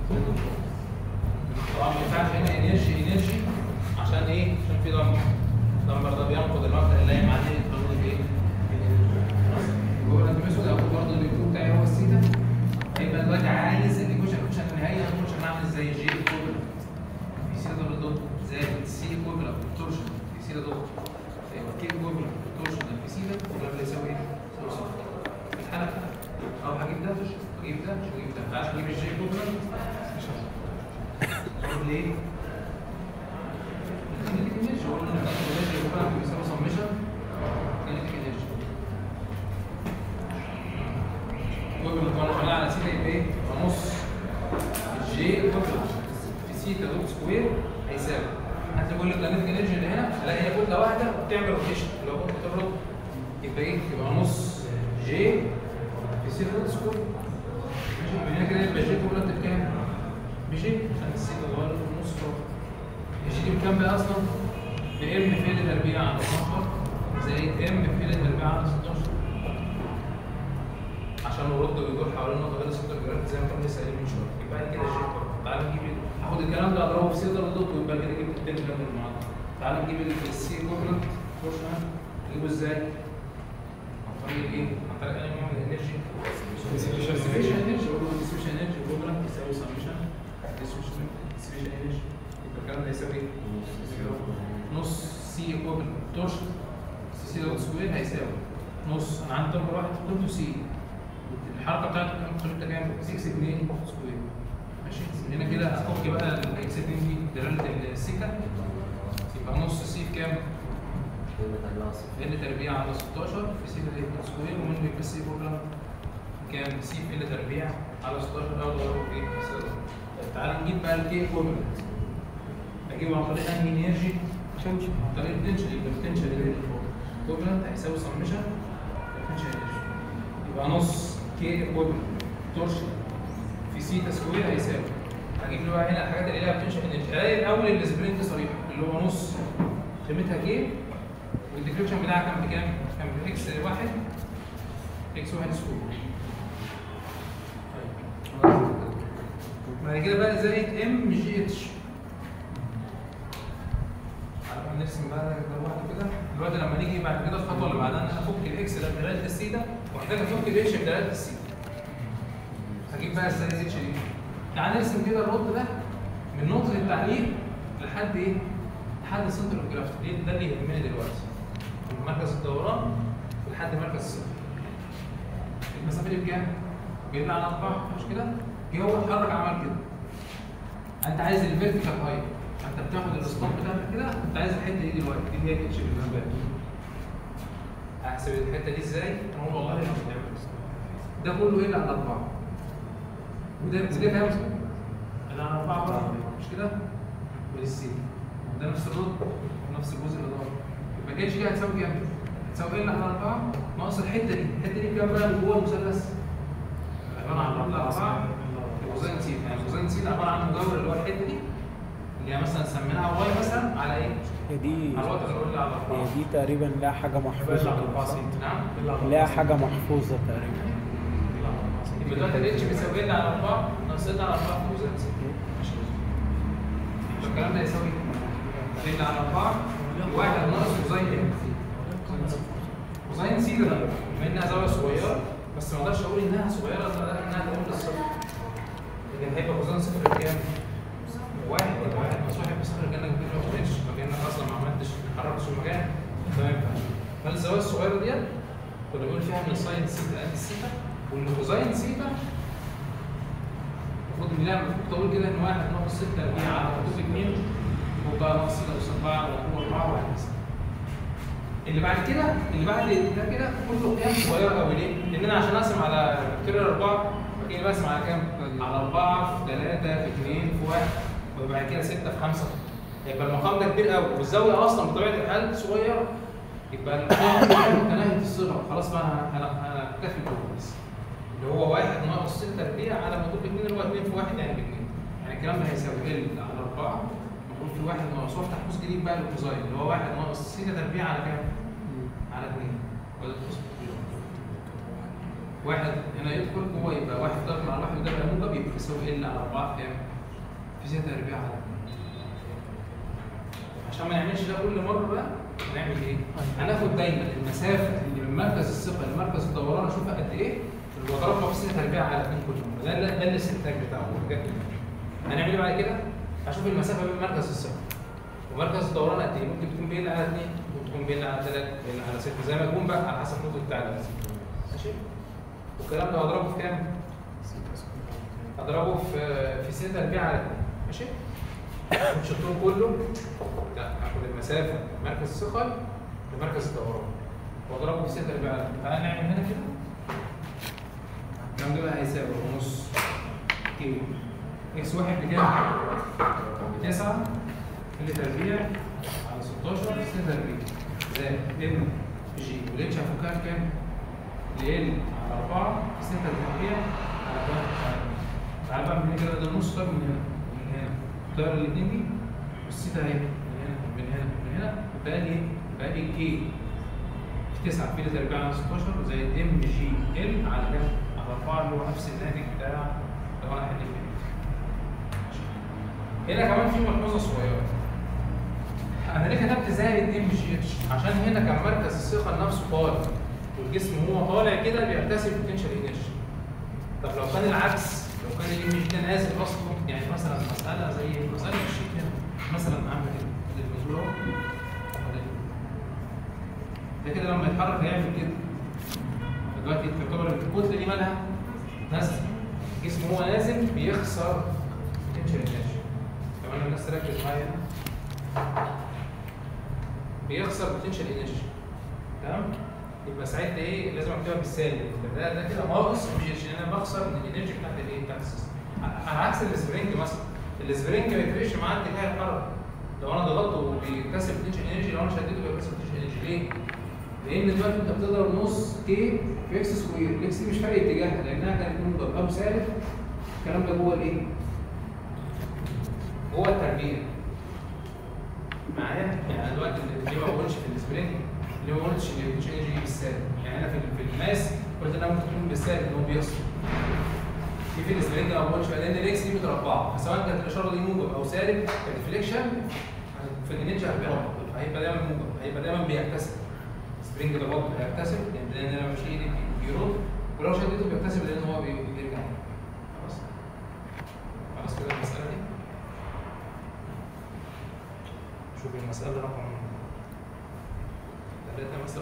طبعا ما ينفعش هنا انرجي انرجي عشان ايه؟ عشان في دمر الدمر ده بينقض المبدا اللي قايم عليه قانون الايه؟ الايكوفالنت ميثود او برضه الايكو بتاعي هو السيتا هيبقى دلوقتي عايز الايكويشن الايكويشن النهائي هنخش نعمل زي جي ايكوفالنت في سيتا دبل دوت زائد سي ايكوفالنت تورشن في سيتا دوت يبقى كي ايكوفالنت تورشن في سيتا ولا يساوي ايه؟ يساوي صفر في الحاله كده او هجيب ده واجيب ده واجيب ده عشان اجيب الجي ايكوفالنت مش هعرف. طب ليه؟ كينيتيك انرجي هو ان الانرجي ايكوفالنت بيساوي سمشن كينيتيك انرجي كوبل كنا شغالين على سيتا يبقى ايه؟ يبقى نص الجي كوبل في سيتا دوت سكوير هيساوي حتى بقول لك الكينيتيك انرجي اللي هنا الاقي هي كتله واحده بتعمل روتيشن لو كنت بتضرب يبقى ايه؟ يبقى نص جي في سيتا دوت سكوير ماشي من هنا كده يبقى جي كوبل بكام؟ بجي عشان السيتا صغيره في النص فوق الجي دي بكام بقى اصلا؟ بام في ال تربيع على 12 زائد ام في ال تربيع على 16 عشان الرد بيدور حوالين النقطه غير 6 جرام زي ما كنا لسه قايلين من شويه يبقى كده الجي كوبل تعالى نجيب ال- هاخد الكلام ده اضربه في سيتا دوت ويبقى كده جبت التاني جنب المعادله تعالى نجيب ال- السي كوبل فرصه نجيبه ازاي؟ عن طريق ايه؟ عن طريق اي نوع من الانرجي ديسبيشن انرجي اقول له ديسبيشن انرجي كوبل يساوي سمشن ديسبيشن انرجي يبقى الكلام ده يساوي ايه؟ نص سي كوبل تورشن سي دوت سكوير هيساوي نص انا عندي نمبر واحد قيمته سي الحركه بتاعته كام قيمتها كام؟ 6 2 سكوير ماشي من هنا كده افك بقى الاكس 2 دي دلاله السكه يبقى نص سي في كام؟ في ال تربيع على 16 في سي دي سكوير ومن يبقى سي بروجرام كام؟ سي في ال تربيع على 16 او ضرب ايه؟ طيب تعالى نجيب بقى الكي كومنت اجيبه عن طريق انهي انرجي؟ تنشن عن طريق البوتنشال يبقى البوتنشال اللي فوق كوبلنت هيساوي سمشن البوتنشال انرجي يبقى نص كي كوبلنت تورشن في سيتا سكوير هيساوي هجيب له بقى هنا الحاجات اللي ليها بوتنشال انرجي الاقي الاول السبرنت صريح اللي هو نص قيمتها كي والديكريبشن بتاعها كان بكام؟ كان باكس واحد اكس واحد سكوير بعد كده بقى زائد ام جي اتش عارف نرسم بقى ده لوحده كده دلوقتي لما نيجي بعد كده الخطوه اللي بعدها ان انا افك الاكس ده بدلاله السيتا واحتاج افك الاتش بدلاله السيتا هجيب بقى ازاي الاتش دي تعال نرسم كده الرد ده من نقطه التعليق لحد ايه؟ لحد سنتر الجرافت ده اللي يهمني دلوقتي من مركز الدوران لحد مركز الصفر المسافه دي بكام؟ بيطلع على 4 مش كده؟ جه هو اتحرك عمل كده انت عايز الفيرتيكال هايت انت بتاخد الاسطمب بتاعتك كده انت عايز الحته دي دلوقتي دي هي الاتش بالنسبه لك احسب الحته دي ازاي؟ انا اقول والله ده كله ايه على 4 وده وده كام؟ اللي على 4 برضه مش كده؟ ودي السي ده نفس الرد ونفس الجزء اللي ضرب يبقى الاتش دي هتساوي كام؟ هتساوي ايه اللي على 4 ناقص الحته دي الحته دي بكام بقى اللي جوه المثلث؟ عباره عن رد 4 كوزين سيتا يعني كوزين سيتا عباره عن مجاور اللي هو الحته دي اللي هي مثلا سميناها واي مثلا على ايه؟ هي دي على الوتر اللي قلنا على 4 هي دي تقريبا لها حاجة محفوظة كده صح؟ نعم لها حاجة محفوظة تقريبا يبقى دلوقتي الاتش بيساوي ال على 4 ناقص ال على 4 في كوزين سيتا ماشي يبقى الكلام ده يساوي ال على 4 واحد ناقص كوزين ايه؟ كوزين سيتا ده بما انها زاويه صغيره بس ما اقدرش اقول انها صغيره لدرجه انها تقوم للصفر لكن هيبقى كوزين صفر بكام؟ واحد يبقى واحد ناقص واحد بصفر كانك بتجيب ما خدتش فكانك اصلا ما عملتش ما حركتش المكان ده ما ينفعش فالزاويه الصغيره ديت كنا بنقول فيها ان الساين سيتا قد السيتا وان كوزين سيتا المفروض ان لها بتقول كده ان واحد ناقص 6 تربيع على خطوط 2 وبقى ناقص 6 أس 4 على خطوط 4 وهكذا اللي بعد كده اللي بعد ده كده كله قيم صغيره قوي ليه؟ لان انا عشان اقسم على فاكر 4 فاكر بقسم على كام؟ على 4 في 3 في 2 في 1 وبعد كده 6 في 5 يبقى المقام ده كبير قوي والزاويه اصلا بطبيعه الحال صغيره يبقى المقام ده متناهي الصغر خلاص بقى انا انا انا اكتفي بالجزء بس اللي هو 1 ناقص 6 تربيع على مضروب 2 اللي هو 2 في 1 يعني ب 2 يعني الكلام ده هيساوي ال على 4 مضروب في 1 ناقص وافتح قوس جديد بقى للكوزاين اللي هو 1 ناقص 6 تربيع على كام؟ على 2 وده القوس واحد هنا يدخل هو يبقى واحد ضرب مع واحد وده بقى موجب يبقى يساوي ال على 4 في كام؟ في 6 تربيع على 2 عشان ما نعملش ده كل مره بقى هنعمل ايه؟ هناخد دايما المسافه اللي من مركز الثقه لمركز الدوران اشوفها قد ايه واضربها في 6 تربيع على 2 كل مره ده ده ده الاستنتاج بتاعه والحاجات دي هنعمل ايه بعد كده؟ هشوف المسافه بين مركز الثقه ومركز الدوران قد ايه؟ ممكن تكون بين على 2 ممكن تكون بين على 3 بين على 6 زي ما يكون بقى على حسب نقطه التعليم ماشي؟ والكلام ده هضربه في كام؟ هضربه في في 6 تربيع على 2 ماشي؟ مش الطول كله لا هاخد المسافه من مركز الثقل لمركز الدوران واضربه في 6 تربيع على 2 تعالى نعمل هنا كده الكلام ده بقى هيساوي نص كيلو اكس واحد بكام؟ ب 9 كل تربيع على 16 6 تربيع زائد ام جي والاتش هفكها بكام؟ ال على 4 6 تربيع على 1 تعال بقى من هنا كده ده نص طيب من هنا ومن هنا طير الاثنين دي والسيتا اهي من هنا من هنا من هنا بقى لي ايه؟ بقى لي كي في 9 في تربيع على 16 زائد ام جي ال على كام؟ على 4 اللي هو نفس الناتج بتاع لو انا حليت هنا كمان في ملحوظه صغيره انا ليه كتبت زائد ام جي اتش عشان هنا كان مركز الثقه نفسه طالع والجسم وهو طالع كده بيرتسم بوتنشال انرجي طب لو كان العكس لو كان الام جي ده نازل اصلا يعني مثلا مساله زي مساله الشيت هنا مثلا عامله كده ادي النزول اهو وادي ده كده لما يتحرك هيعمل كده دلوقتي تعتبر الكتله دي مالها نازله الجسم هو نازل بيخسر بوتنشال انرجي كمان الناس تركز معايا هنا بيخسر بوتنشال انرجي تمام يبقى ساعتها ايه لازم اكتبها بالسالب ده ده كده ناقص مش عشان انا بخسر من الانرجي بتاعت الايه بتاعت السيستم على عكس السبرينج مثلا السبرينج ما يفرقش معاه اتجاه الحركه لو انا ضغطته وبيكتسب بوتنشال انرجي لو انا شديته بيكتسب بوتنشال انرجي ليه؟ لان دلوقتي انت بتضرب نص كي في اكس سكوير الاكس دي مش فارق اتجاهها لانها كانت موجب او سالب الكلام ده جوه الايه؟ جوه التربيع معايا؟ يعني دلوقتي ليه ما بقولش في السبرينج ليه ما قلتش ان البوتنشال انرجي بالسالب يعني انا في في الماس قلت انها ممكن تكون بالسالب ان هو بيصل في في السبرينج او بونش لان الاكس دي متربعه فسواء كانت الاشاره دي موجب او سالب الريفليكشن في النينجا هيبقى هيبقى دايما موجب هيبقى دايما بيكتسب سبرينج ده برضه هيكتسب لان لان انا ماشي ايدي بيرد ولو شديته بيكتسب لان هو بي- بيرجع خلاص خلاص كده المساله دي شوف المساله رقم ثلاثة مثلا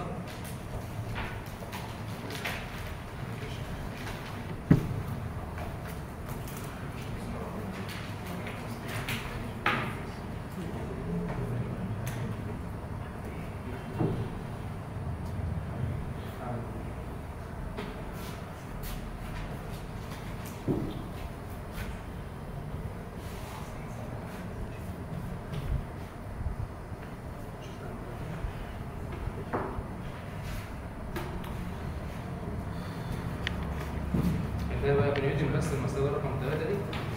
ده بقى بنيوتن بس المسألة رقم ثلاثة دي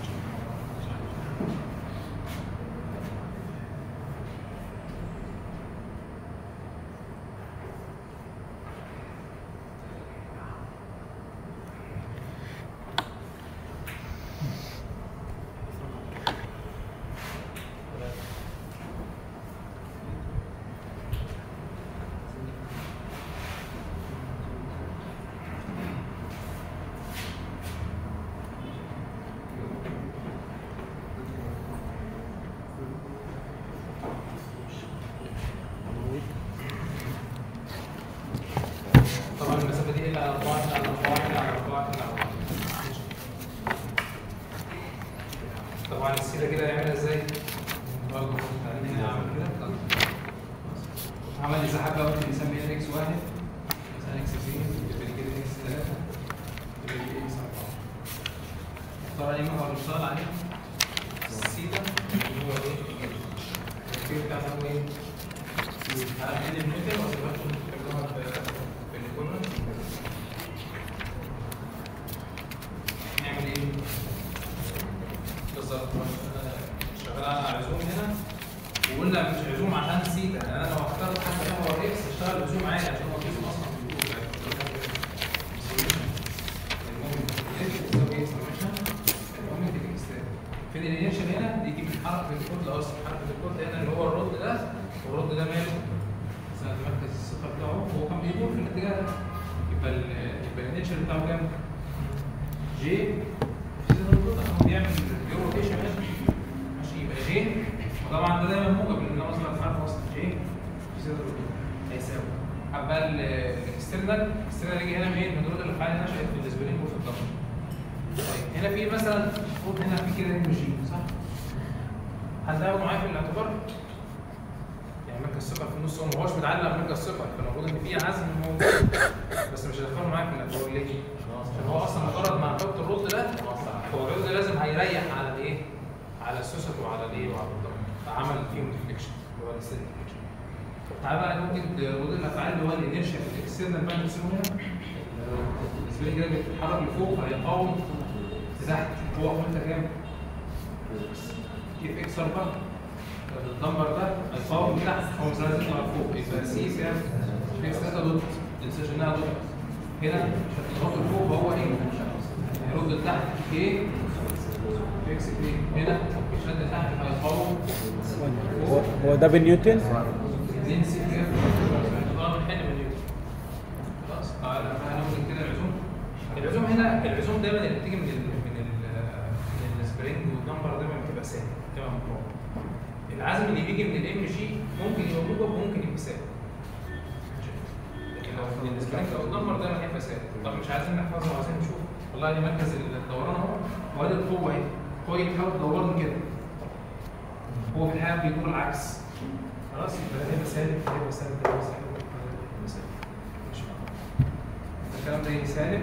طبعا المسافة دي إلا على 4 إلا على 4 إلا على 4 إلا على 4 طبعا السيرة كده هيعملها ازاي؟ برضه خليني اعمل كده عمل لي سحب بقى قلت بيسمي ال اكس واحد مثلا اكس 2 يبقى لي كده اكس 3 يبقى لي اكس 4 اختار عليه محور الاشتغل عليه السيتا اللي هو ايه؟ الكيو بتاعته هو ايه؟ عارف ايه الميتر ولا بقى تكتبوها في في الكورنر نعمل ايه؟ بالظبط شغال على عزوم هنا وقلنا مش عزوم عشان سيتا يعني انا لو اخترت حتى محور اكس اشتغل عزوم عادي عشان هو فيه اصلا في الجروب فين الانيشن هنا دي تيجي حركه الكود اصلا حركه الكود هنا اللي هو الرد ده والرد ده ماله سنة مركز الثقه بتاعه هو كان بيدور في الاتجاه ده يبقى ال يبقى الانيشن بتاعه كام؟ جي في زي الرد ده هو بيعمل بيور روتيشن ماشي ماشي يبقى جي وطبعا ده دايما موجب لان ده مصدر حرف اصلا جي في زي الرد هيساوي حبه الاكسترنال الاكسترنال يجي هنا منين؟ من الرد اللي فعلا نشأت في الاسبرين وفي الضغط طيب هنا في مثلا المفروض هنا في كده ام جي صح؟ هل ده معايا في الاعتبار؟ يعني مركز الثقل في النص هو ما هوش متعلق بمركز الثقل فالمفروض ان في عزم موجود بس مش هدخله معايا في الاعتبار ليه؟ عشان هو اصلا مجرد ما هحط الرد ده هو الرد ده لازم هيريح على الايه؟ على السوست وعلى الايه؟ وعلى الضغط فعمل فيهم ديفليكشن اللي هو الستيل ديفليكشن تعالى بقى ممكن ردود الافعال اللي هو الانيرشيا في الاكسترنال بقى نرسمه هنا بالنسبه لي كده بيتحرك لفوق هيقاوم لتحت هو قيمتها كام؟ كيف اكس 4 النمبر ده هيقاوم لتحت هو مش لازم يطلع لفوق يبقى سي كام؟ اكس 3 دوت تنساش انها دوت هنا عشان تضغط لفوق وهو ايه؟ هيرد لتحت كي اكس 2 هنا يشد لتحت هيقاوم هو هو ده بنيوتن زين سي كام؟ طبعا بنحل من نيوتن خلاص تعالى بقى ناخد كده العزوم العزوم هنا العزوم دايما اللي بتيجي من ال من ال من السبرينج والنمبر دايما بتبقى ثابت بتبقى مقاوم العزم اللي بيجي من الام جي ممكن يبقى موجب وممكن يبقى ثابت لكن لو من السبرينج او النمبر دايما هيبقى ثابت طب مش عايزين نحفظه وعايزين نشوف والله دي مركز الدوران اهو وادي القوه اهي القوه دي بتحاول تدورني كده هو في الحقيقه بيدور العكس خلاص يبقى ده هيبقى سالب ده هيبقى سالب ده هيبقى سالب ده هيبقى سالب ماشي الكلام ده ايه سالب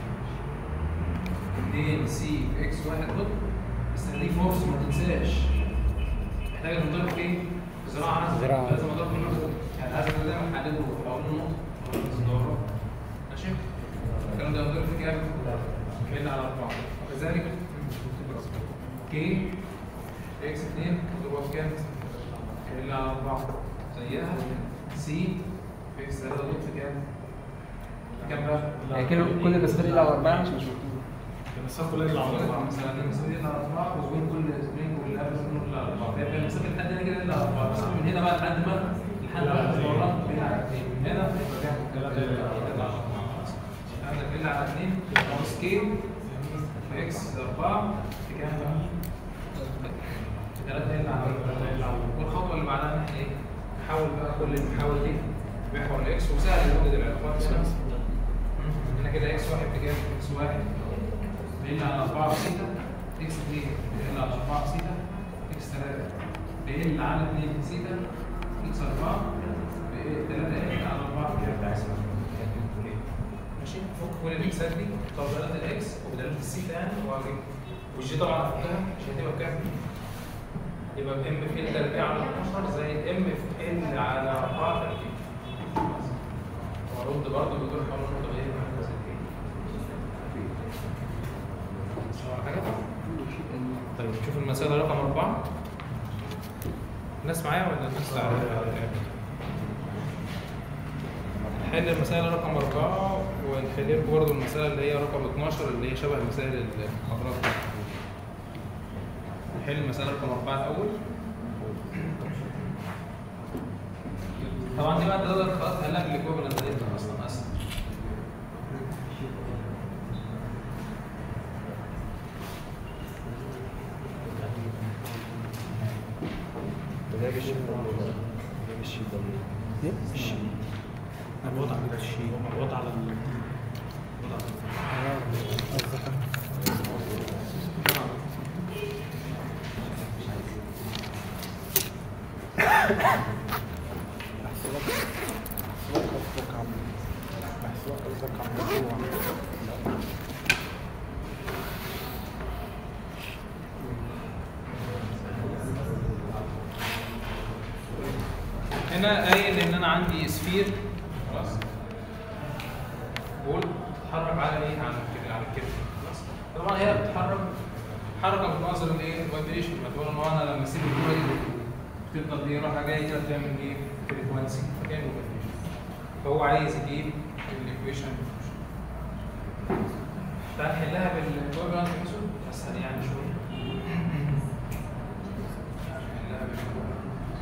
2 سي في اكس 1 دوت بس دي فورس ما تنساش محتاج تضرب في ايه؟ في زراعه عزم زراعة. لازم اضرب في النقطه يعني العزم ده دايما حدده في اول النقطه خلاص الدورة. ماشي الكلام ده يضرب في كام؟ كان على 4 وكذلك كي اكس 2 تضربها في كام؟ كان على 4 زيها سي في اكس 3 دوت في كام؟ كام بقى؟ يعني كل كل المسافات اللي على اربعه مش مش مكتوبه المسافه كلها اللي على الاربعه مثلا المسافه اللي على اربعه وبين كل سبرينج واللي قبل سبرينج اللي على اربعه فيبقى المسافه لحد هنا كده اللي على اربعه بس من هنا بقى لحد ما لحد ما الدوران بين على اثنين من هنا يبقى كام؟ ثلاثه اللي على اربعه خلاص عندك اللي على اثنين ناقص كي في اكس 4 في كام بقى؟ ثلاثه اللي على اربعه والخطوه اللي بعدها ان احنا ايه؟ نحاول بقى كل المحاول دي محور الاكس وسهل نوجد العلاقات هنا هنا كده اكس واحد بكام؟ اكس واحد بين على 4 سيتا اكس 2 بين على 4 سيتا اكس 3 بين على 2 سيتا اكس 4 ب 3 ان على 4 كده ماشي فك كل الاكسات دي طب دلاله الاكس ودلاله السيتا يعني واجيب والجي طبعا هفكها مش هتبقى بكام؟ يبقى ام في ال تربيع على 12 زائد ام في ال على 4 تربيع وارد برضه بدور حول النقطه دي حاجه طيب نشوف المسألة رقم أربعة الناس معايا ولا الناس نحل المسألة رقم أربعة ونحل لكم برضه المسألة اللي هي رقم 12 اللي هي شبه مسائل المحاضرات دي. نحل المسألة رقم أربعة الأول طبعا دي بقى انت تقدر خلاص تحلها بالايكوفالنت دي اصلا اسهل الوضع على الشيء الوضع على ال- الوضع على هنا قايل ان انا عندي سفير خلاص بول تتحرك على ايه على كده على كده خلاص طبعا هي بتتحرك حركه بتناظر الايه الفايبريشن ما تقول ان هو انا لما اسيب الكوره دي تفضل دي رايحه جايه كده تعمل ايه فريكوانسي فكان فايبريشن فهو عايز يجيب الايكويشن تعال نحلها بالايكويفالنت ميثود اسهل يعني شويه نحلها بالايكويفالنت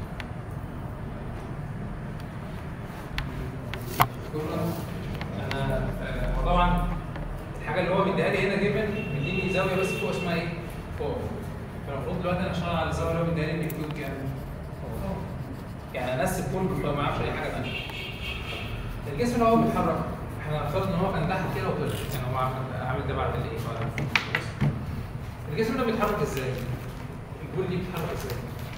انا آه، وطبعا الحاجه اللي هو مديها لي هنا جيفن مديني زاويه بس فوق اسمها ايه؟ فوق فالمفروض دلوقتي انا اشتغل على الزاويه اللي هو مديها لي الكيوب كام؟ يعني انسب كل فما اعرفش اي حاجه ثانيه الجسم اللي هو بيتحرك احنا نفترض ان هو كان تحت كده وطلع يعني هو عامل عامل ده بعد الايه؟ بعد الفوق. الجسم ده بيتحرك ازاي؟ البول دي بتتحرك ازاي؟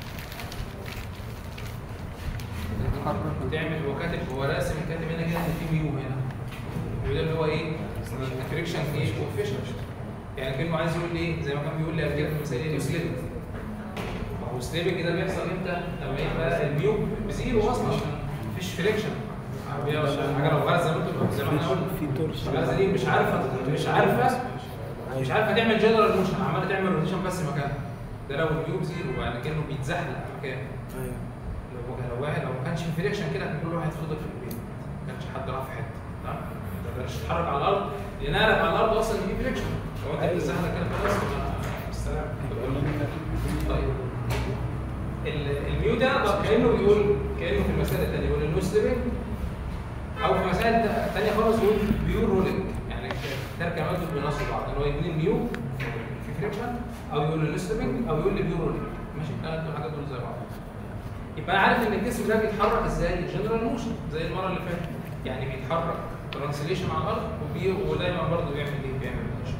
بتعمل هو كاتب هو راسم كاتب هنا كده ان في ميو هنا وده اللي هو ايه؟ فريكشن ايه؟ كوفيشنت يعني كانه عايز يقول ايه؟ زي ما كان بيقول لي قبل كده في المثاليه سليب ما هو سليبنج ده بيحصل امتى؟ لما يبقى الميو بزيرو اصلا مفيش فريكشن حاجه لو غاز زي ما انتوا زي ما احنا قلنا في تورش الغازه دي مش عارفه مش عارفه مش عارفه تعمل جنرال موشن عماله تعمل روتيشن بس مكانها ده لو الميو بزيرو يعني كانه بيتزحلق مكانه ايوه لو لو واحد لو ما كانش في فريكشن كده كان كل واحد فضل في البيت ما كانش حد راح في حته تمام ما تقدرش تتحرك على الارض لان قلب على الارض اصلا في فريكشن لو انت بتزحلق كده خلاص السلام طيب ال- الميو ده بقى كانه بيقول كانه في المسائل الثانيه يقول النو سليبنج او في مسائل ثانيه خالص يقول بيور رولينج يعني تركه مادة بينصوا بعض اللي هو يديني الميو في فريكشن او يقول النو سليبنج او يقول لي بيور رولينج ماشي الثلاث حاجات دول زي بعض يبقى انا عارف ان الجسم ده بيتحرك ازاي جنرال موشن زي المره اللي فاتت يعني بيتحرك ترانسليشن على الارض وبي ودايما برضه بيعمل ايه بيعمل روتيشن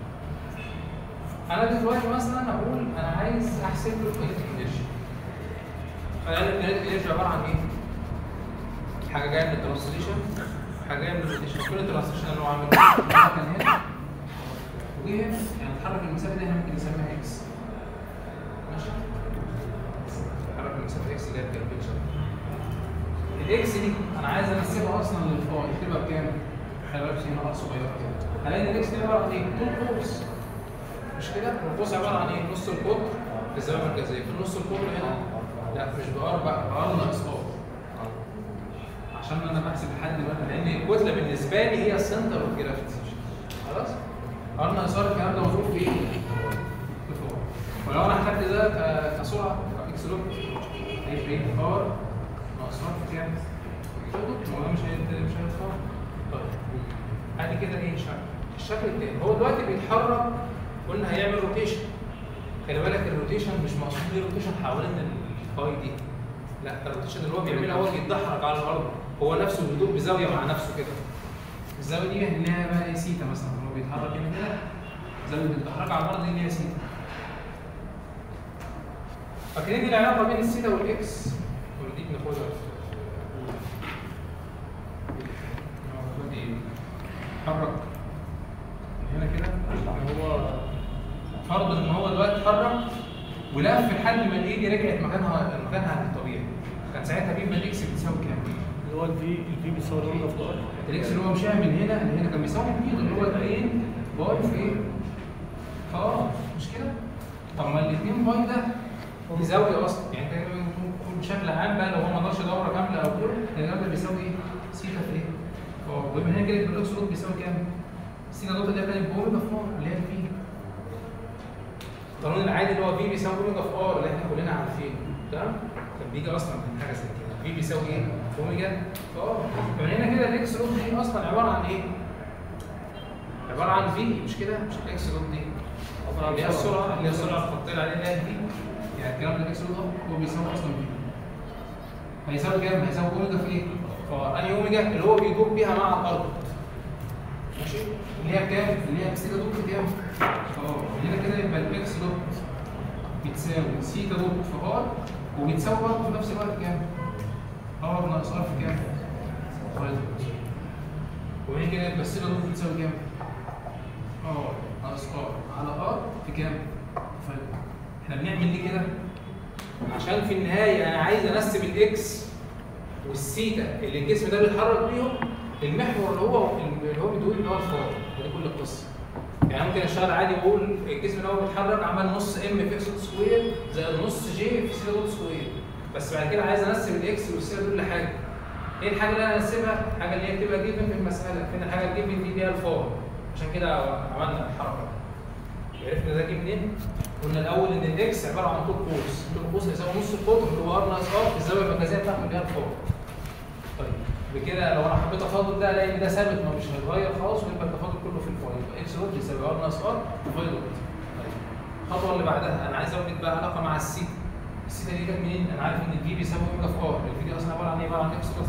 انا دلوقتي مثلا اقول انا عايز احسب له الكينيتيك انرجي فانا الكينيتيك انرجي عباره عن ايه حاجه جايه من الترانسليشن حاجه جايه من الروتيشن كل الترانسليشن اللي هو عامله كان هنا وجه هنا يعني اتحرك المسافه دي احنا ممكن نسميها اكس ماشي حركه المسافه اكس اللي هي الكيرفيتشر الاكس دي انا عايز انسبها اصلا للفاي تبقى بكام؟ خلي بالك هنا ار صغيره كده هلاقي ان الاكس دي عباره عن ايه؟ طول قوس مش كده؟ القوس عباره عن ايه؟ نص القطر للزاويه المركزيه في نص القطر هنا لا مش بار بقى بار ناقص ار عشان انا بحسب لحد دلوقتي لان الكتله بالنسبه لي هي السنتر اوف جرافيتي خلاص ار ناقص ار الكلام ده مضروب في ايه؟ في فوق ولو انا خدت ده ك- كسرعه كاكس لوب هيبقى ايه؟ ار ناقص ار في كام؟ ما هو مش هيت- مش هيتفرق طيب ادي كده ايه شكل الشكل التاني هو دلوقتي بيتحرك قلنا هيعمل روتيشن خلي بالك الروتيشن مش مقصود بيه روتيشن حوالين الفاي دي لا الروتيشن اللي هو بيعمله هو بيتدحرج على الارض هو نفسه بيدور بزاويه مع نفسه كده الزاويه دي هنلاقيها بقى ايه سيتا مثلا هو بيتحرك من هنا زاويه التحرك على الارض دي اللي هي سيتا فاكرين دي العلاقه بين السيتا والاكس ولا دي بناخدها المفروض ايه اتحرك من هنا كده هو فرض ان هو دلوقتي اتحرك ولف لحد ما الايد دي رجعت مكانها مكانها الطبيعي كان ساعتها بيبقى الاكس بتساوي كام؟ اللي هو الفي الفي بيساوي الاوميجا في الار الاكس اللي هو مشاها من هنا لهنا كان بيساوي مين اللي هو 2 باي في ايه؟ اه مش كده؟ طب ما الاثنين باي ده دي زاويه اصلا يعني انت ممكن بشكل عام بقى لو هو ما دارش دوره كامله او كده الكلام ده بيساوي ايه؟ سيتا في ايه؟ اه ومن هنا كده يبقى الاكس دوت بيساوي كام؟ سيتا دوت اللي هي كانت باوميجا في ار اللي هي الفي القانون العادي اللي هو في بيساوي اوميجا في ار اللي احنا كلنا عارفينه تمام؟ كان بيجي اصلا من حاجه زي كده في بيساوي ايه؟ اوميجا في ار فمن هنا كده الاكس دوت دي اصلا عباره عن ايه؟ عباره عن في مش كده؟ مش الاكس دوت دي اللي هي السرعه اللي هي السرعه الخطيه عليها اللي هي في يعني الكلام ده الاكس دوت هو بيساوي اصلا في هيساوي كام؟ هيساوي اوميجا في ايه؟ فانهي اوميجا اللي هو بيدور بيها مع الارض ماشي اللي هي كام؟ اللي هي سيتا دوت في كام؟ اه هنا كده يبقى الاكس دوت بتساوي سيتا دوت في ار وبتساوي برضه في نفس الوقت كام؟ ار ناقص ار في كام؟ واي دوت وهنا كده يبقى السيتا دوت بتساوي كام؟ ار ناقص ار على ار في كام؟ في احنا بنعمل ليه كده؟ عشان في النهايه انا عايز انسب الاكس والسيتا اللي الجسم ده بيتحرك بيهم المحور اللي هو اللي هو بيدور اللي هو الفار ودي كل القصه يعني ممكن اشتغل عادي واقول الجسم اللي هو بيتحرك عمل نص ام في اكس دوت سكوير زائد نص جي في سي دوت سكوير بس بعد كده عايز انسب الاكس والسي دول لحاجه ايه الحاجه اللي انا انسبها؟ الحاجه اللي هي بتبقى جيفن في المساله فين الحاجه الجيفن دي اللي هي الفار عشان كده عملنا الحركه دي عرفنا ده جه منين؟ قلنا الاول ان الاكس عباره عن طول قوس طول قوس هيساوي نص القطر اللي هو ار ناقص ار في الزاويه المركزيه بتاعته اللي هي الفار طيب بكده لو انا حبيت افاضل ده الاقي ان ده ثابت ما مش هيتغير خالص ويبقى التفاضل كله في الفاي يبقى اكس دوت بيساوي ار ناقص ار فاي دوت طيب الخطوه اللي بعدها انا عايز اوجد بقى علاقه مع السيتا السيتا دي جت منين؟ انا عارف ان الفي بيساوي اوميجا في ار الفي دي اصلا عباره عن ايه؟ عباره عن اكس دوت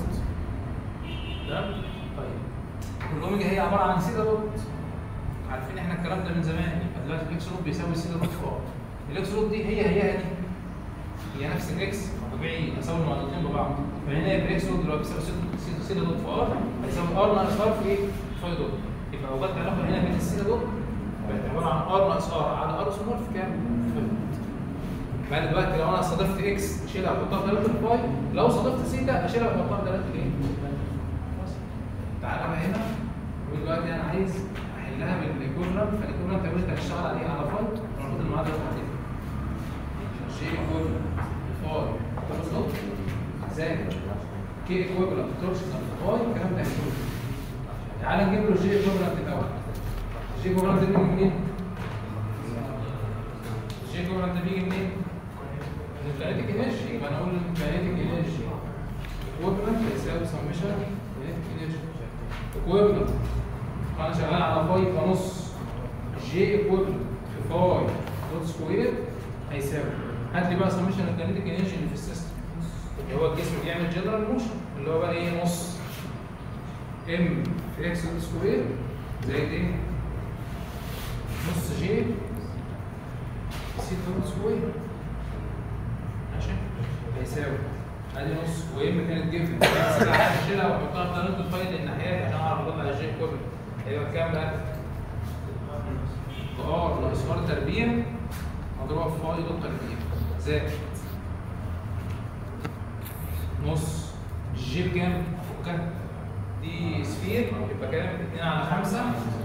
تمام؟ طيب والاوميجا هي عباره عن سيتا دوت عارفين احنا الكلام ده من زمان يبقى دلوقتي الاكس دوت بيساوي سيتا دوت في ار الاكس دوت دي هي هي دي هي نفس الاكس طبيعي اساوي المعادلتين ببعض فهنا يبقى الاكس دوت دلوقتي بيساوي سيتا- سيتا دوت في ار هيساوي ار ناقص ار في ايه؟ فاي دوت يبقى وجدت علاقه هنا بين السيتا دوت بقت عباره عن ار ناقص ار على ار سمول في كام؟ في فاي دوت فانا دلوقتي لو انا صادفت اكس اشيلها واحطها في دلاله الفاي لو صادفت سيتا اشيلها واحطها في دلاله الايه؟ خلاص. تعالى بقى هنا ودلوقتي انا عايز احلها بالايكوفرنت فالايكوفرنت لو انت هتشتغل عليه على فاي المفروض المعادله بتاعتها جي ايكوفرنت فاي بالظبط زائد كي ايكوفرنت تورشنال فاي الكلام ده هيكون تعالى نجيب له جي ايكوفرنت الاول جي ايكوفرنت بيجي منين؟ جي ايكوفرنت بيجي منين؟ من الكاينتيك انرجي يبقى انا اقول الكاينتيك انرجي ايكوفرنت يساوي سمشن كاينتيك انرجي ايكوفرنت انا شغال على فاي فنص جي ايكوفرنت في فاي دوت سكوير هيساوي هات لي بقى سمشن الكاينتيك انرجي اللي في السيستم اللي هو الجسم بيعمل جنرال موشن اللي هو بقى ايه نص ام في اكس دوت سكوير زائد ايه نص جي سي دوت سكوير ماشي هيساوي ادي نص وام كانت جيفن بس انا عايز اشيلها واحطها في طريقه الفايل الناحيات عشان اعرف اطلع الجي كوبل هيبقى كام بقى؟ ار ناقص ار تربيع مضروبه في فاي دوت تربيع زائد نص الجي بكام؟ افكها دي سفير يبقى كام؟ 2 على 5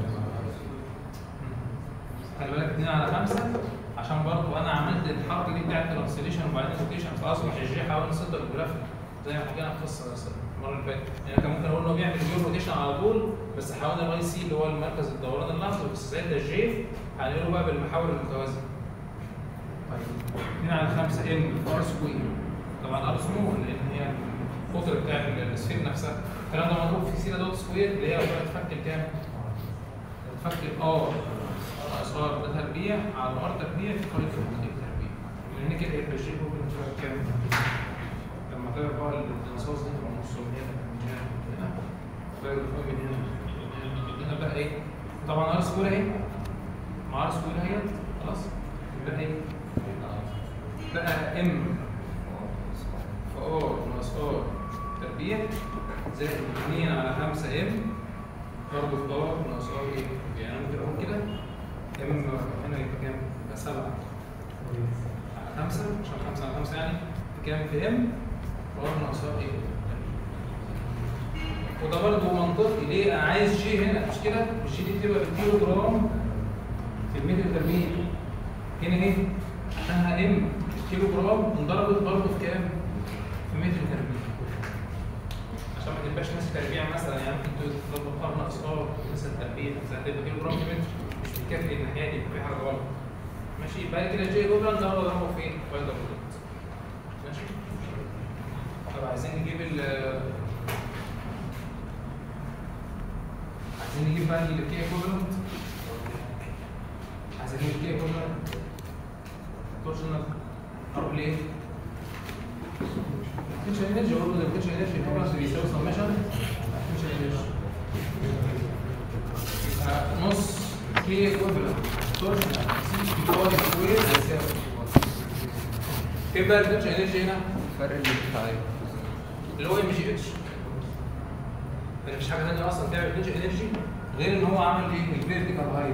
خلي بالك 2 على 5 عشان برضو انا عملت الحركه دي بتاعت ترانسليشن وبعدين روتيشن فاصبح الجي حوالي 6 جرافيك زي ما حكينا في قصه المره اللي فاتت يعني كان ممكن اقول انه بيعمل جيو روتيشن على طول بس حيوان الاي سي اللي هو المركز الدوران اللحظي بس ساعتها الجي هنقله بقى بالمحاور المتوازيه طيب 2 على 5 ام ار سكوير طبعا ار سمول لان هي القطر بتاع السفير نفسها الكلام ده مضروب في سيره دوت سكوير اللي هي بقى تفك الكام؟ تفك الار ناقص ار ده تربيع على ار تربيع في قريب التربيع لان كده يبقى الجي هو بالنسبه كام؟ لما تغير بقى الانصاص دي تبقى نص من هنا من هنا من هنا تغير الفوق من هنا من هنا بقى ايه؟ طبعا ار سكوير اهي مع ار سكوير اهي خلاص يبقى ايه؟ بقى ام في ار ناقص ار تربيع زائد 2 على 5 ام برضه في ار ناقص ار ايه؟ يعني انا ممكن اقول كده ام هنا يبقى كام؟ يبقى 7 على 5 عشان 5 على 5 يعني كام في ام ار ناقص ار ايه؟ وده برضه منطقي ليه؟ انا عايز جي هنا مش كده؟ الجي دي بتبقى بالكيلو جرام في المتر تربيع هنا ايه؟ عشانها ام كيلو جرام انضربت برضه في كام؟ في متر تربيع عشان ما تبقاش ناس تربيع مثلا يعني ممكن تضرب ار ناقص ار مثلا تربيع مثلا تبقى كيلو جرام في متر مش بيكفي الناحيه دي في حاجه غلط ماشي يبقى كده جي جوبلان ده هو ضربه فين؟ فايده بروتين ماشي طب عايزين نجيب ال عايزين نجيب بقى الكي ايكوفالنت عايزين نجيب الكي ايكوفالنت تورشنال اروح ليه؟ الكيتشن انرجي اقول له الكيتشن انرجي ايكوفالنت بيساوي سمشن الكيتشن انرجي يبقى نص كي ايكوفالنت تورشنال سي بي باي سكوير يساوي كيف بقى الكيتشن انرجي هنا؟ فرق الانتفاعي اللي هو ام جي اتش مفيش حاجه ثانيه اصلا تعمل كيتشن انرجي غير ان هو عمل ايه؟ الفيرتيكال هايت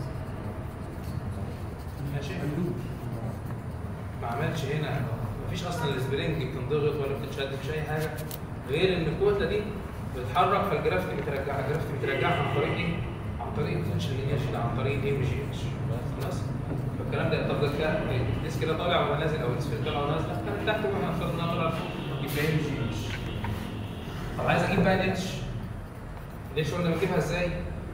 ماشي ما عملش هنا مفيش اصلا السبرينج بتنضغط ولا بتتشد مفيش اي حاجه غير ان الكتله دي بتتحرك فالجرافيتي بترجعها الجرافيتي بترجعها عن طريق ايه؟ عن طريق التنشن انرجي ده عن طريق ام جي اتش خلاص فالكلام ده طب ده كده الديسك كده طالع ولا نازل او السفير طالع ولا نازل كان تحت واحنا افترضنا طالع فوق يبقى ام جي اتش طب عايز اجيب بقى الاتش الاتش قلنا بنجيبها ازاي؟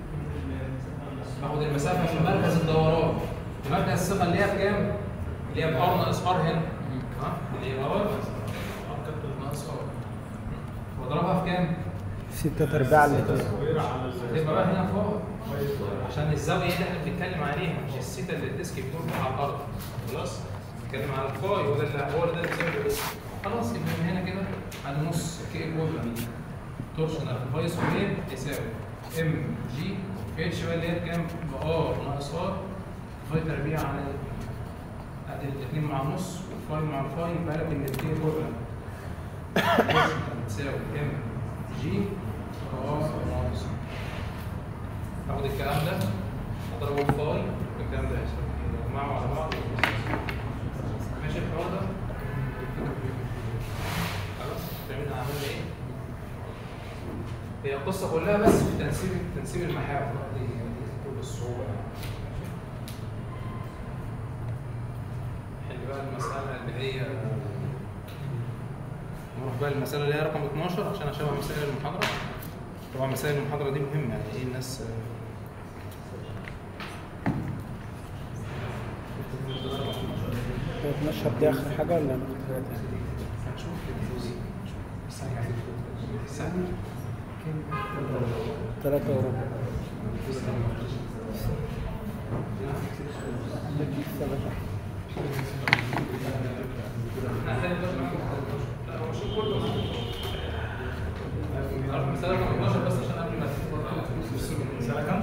باخد المسافه في مركز الدوران في مركز الثقه اللي هي بكام؟ اللي هي بار ناقص ار هنا ها اللي هي ار ناقص ار واضربها في كام؟ ستة أرباع اللي هتبقى بقى هنا فوق عشان الزاويه اللي احنا بنتكلم عليها مش السيتا اللي الديسك بيكون فيها على الارض خلاص بنتكلم على الفاي هو ده اللي هو ده اللي بيساوي الديسك خلاص يبقى من هنا كده على نص كي ايكوفلنت تورشنال فاي سكوير يساوي ام جي اتش بقى اللي هي بكام؟ بار ناقص ار فاي تربيع على ادي الاثنين مع النص والفاي مع الفاي يبقى لك ان الكي ايكوفلنت تساوي ام جي ار ناقص اخد الكلام ده اضربه في فاي الكلام ده هيساوي اجمعه على بعض ماشي الحوار ده خلاص فهمنا عملنا ايه هي القصه كلها بس في تنسيب تنسيب المحاور دي دي كل الصعوبه يعني حل بقى المساله اللي هي نروح بقى المساله اللي هي رقم 12 عشان اشبه مسائل المحاضره طبعا مسائل المحاضره دي مهمه يعني ايه الناس هو 12 دي آخر حاجة ولا ناخد حاجة تانية؟ هنشوف الساعه الساعه تلاتة وربع مسألة رقم 12 بس عشان قبل ما مسألة كام؟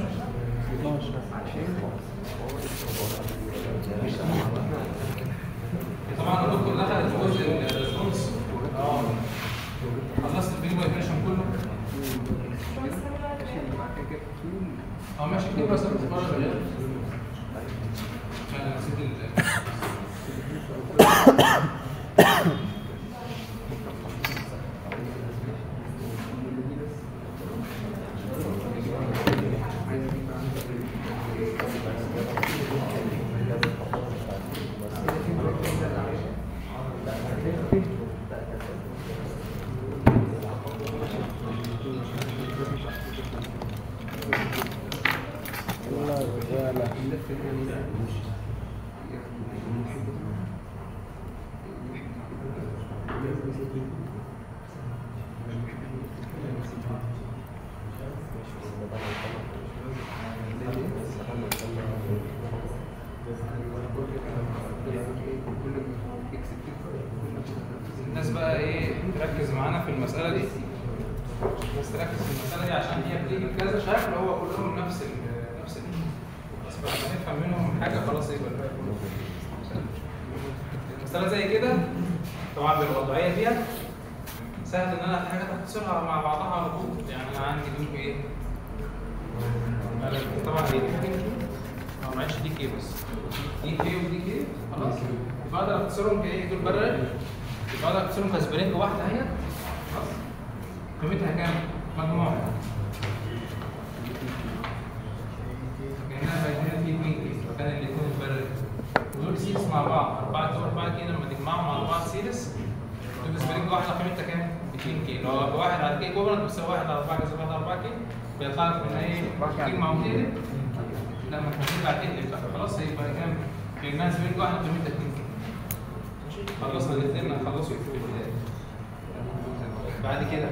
12 طبعا الدكتور دخل في جزء الريسبونس اه خلصت الفيديو فايبريشن كله اه ماشي كده بس بره بالغير انا نسيت ال الناس بقى ايه تركز معانا في المساله دي الناس تركز في المساله دي عشان هي بتيجي بكذا شكل هو كلهم نفس ال نفس ال بس بقى نفهم منهم حاجه خلاص يبقى الباقي كله مساله زي كده طبعا بالوضعيه ديت سهل ان انا حاجه تختصرها مع بعضها على طول يعني انا عندي دول ايه أنا طبعا دي اه معلش دي كي بس دي كي ودي كي خلاص يبقى اقدر اختصرهم كايه دول بره يبقى اقدر اختصرهم كسبرينج واحده اهي خلاص قيمتها كام؟ مجموعه كانها بقت في 2 كي فكان الاثنين البرر ودول سيريس مع بعض اربعه دول اربعه كي لما تجمعهم على بعض سيريس دول سبرينج واحده قيمتها كام؟ 200 كي لو بواحد على كي كوبرنت بتساوي واحد على 4 كذا واحد على 4 كي بيطلع لك من ايه؟ تجمع وتقلب لما هتبقى تقلب بقى خلاص هيبقى كام؟ كانها سبرينج واحده قيمتها 2 كي خلصنا الاثنين هنخلصوا في البدايه بعد كده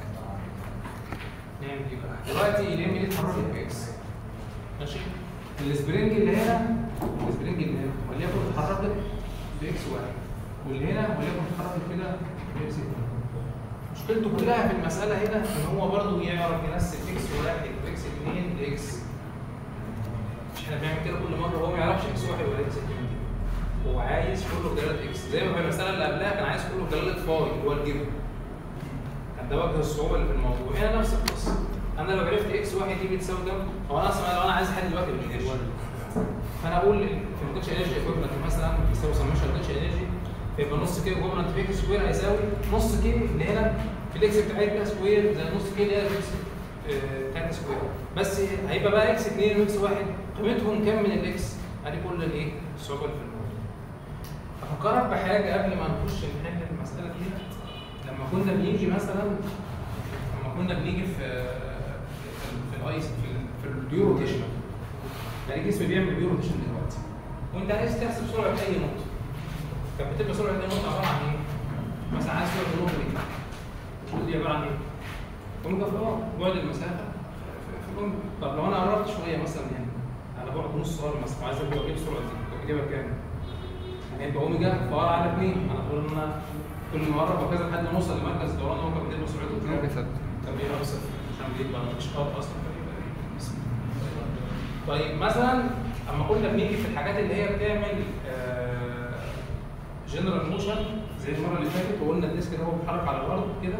نعمل ايه بقى؟ دلوقتي الام دي اتحركت باكس ماشي السبرينج اللي هنا السبرينج اللي هنا وليكن اتحركت باكس واحد واللي هنا وليكن اتحركت كده باكس اثنين مشكلته كلها في المساله هنا ان هو برضه يعرف ينسب اكس واحد واكس اثنين لاكس مش احنا بنعمل كده كل مره هو ما يعرفش اكس واحد ولا اكس اثنين هو عايز كله بدلاله اكس زي ما في المساله اللي قبلها كان عايز كله بدلاله فاي اللي هو الجيفن كان ده وجه الصعوبه اللي في الموضوع هنا نفس القصه انا لو عرفت اكس واحد دي بتساوي كام هو انا اصلا لو انا عايز احل دلوقتي بالانرجي فانا اقول في البوتنشال انرجي ايكويفالنت مثلا بيساوي سمشن بوتنشال انرجي فيبقى نص كي ايكويفالنت في اكس سكوير هيساوي نص كي اللي هنا في الاكس بتاعتها سكوير زي نص كي اللي هي الاكس بتاعتها سكوير بس هيبقى بقى اكس 2 واكس 1 قيمتهم كام من الاكس ادي كل الايه الصعوبه اللي في الموضوع افكرك بحاجه قبل ما نخش نحل المساله دي لما كنا بنيجي مثلا لما كنا بنيجي في في الاي في, في الديو روتيشن يعني الجسم بيعمل ديو روتيشن دلوقتي وانت عايز تحسب سرعه اي نقطه كانت بتبقى سرعه اي نقطه عباره عن ايه؟ مثلا عايز سرعه النقطه دي النقطه دي عباره عن ايه؟ اوميجا في ار بعد المسافه في الأوميجا. طب لو انا قربت شويه مثلا هنا على بعد نص ار مثلا وعايز اجيب السرعه دي اجيبها كام؟ هيبقى اوميجا في ار على 2 على طول ان انا كل ما اقرب وكذا لحد ما اوصل لمركز الدوران هو كان بيبقى سرعته كام؟ اوميجا ثابتة. كان بيبقى صفر عشان بيبقى مش ار اصلا فبيبقى إيه؟ صفر. طيب مثلا اما كنا بنيجي في الحاجات اللي هي بتعمل جنرال موشن زي المره اللي فاتت وقلنا الديسك ده هو بيتحرك على الارض كده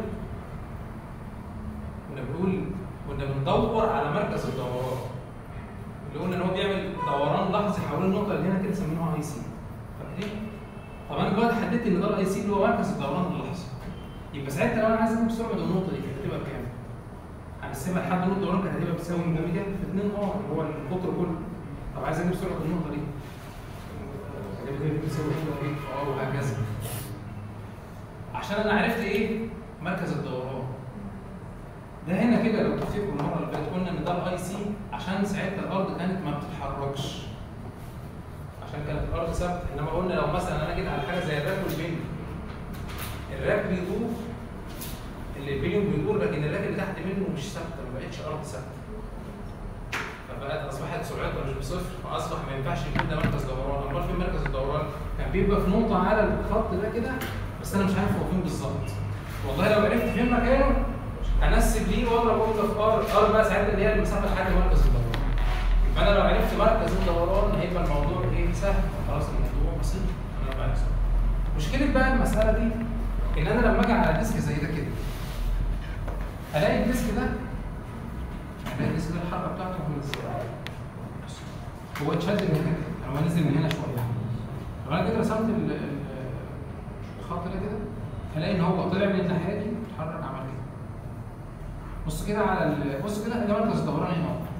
كنا بنقول كنا بندور على مركز الدوران اللي قلنا ان هو بيعمل دوران لحظي حوالين النقطه اللي هنا كده سميناها اي سي فاكرين؟ طب انا دلوقتي حددت ان ده الاي سي اللي هو مركز الدوران اللحظي يبقى ساعتها لو انا عايز اجيب سرعه النقطه دي كانت هتبقى بكام؟ هنقسمها لحد نقطه الدوران كانت هتبقى بتساوي اوميجا في 2 ار اللي هو القطر كله طب عايز اجيب سرعه النقطه دي هتبقى بتساوي اوميجا ايه في ار وهكذا عشان انا عرفت ايه؟ مركز الدوران ده هنا كده لو تفتكروا المره اللي فاتت قلنا ان ده الاي سي عشان ساعتها الارض كانت ما بتتحركش عشان كانت الارض ثابته انما قلنا لو مثلا انا جيت على حاجه زي الراك والبين الراك بيدور اللي البيليون بيدور لكن الراك اللي تحت منه مش ثابته ما بقتش ارض ثابته فبقت اصبحت سرعتها مش بصفر فاصبح ما ينفعش يكون ده مركز دوران امال فين مركز الدوران؟ كان بيبقى في نقطه على الخط ده كده بس انا مش عارف هو فين بالظبط والله لو عرفت فين مكانه هنسب ليه واضرب اوميجا في ار ار بقى ساعتها اللي هي المسافه لحد مركز الدوران يبقى انا لو عرفت مركز الدوران هيبقى الموضوع ايه سهل خلاص الموضوع بسيط انا بعرف مشكله بقى المساله دي ان انا لما اجي على ديسك زي ده كده الاقي الديسك ده الاقي الديسك ده الحركه بتاعته عامله ازاي هو اتشد من هنا كده هو نزل من هنا شويه لو انا كده رسمت ال- ال- الخط ده كده هلاقي ان هو طلع من الناحيه دي اتحرك عمل كده بص كده على ال- بص كده ده مركز الدوران هنا اهو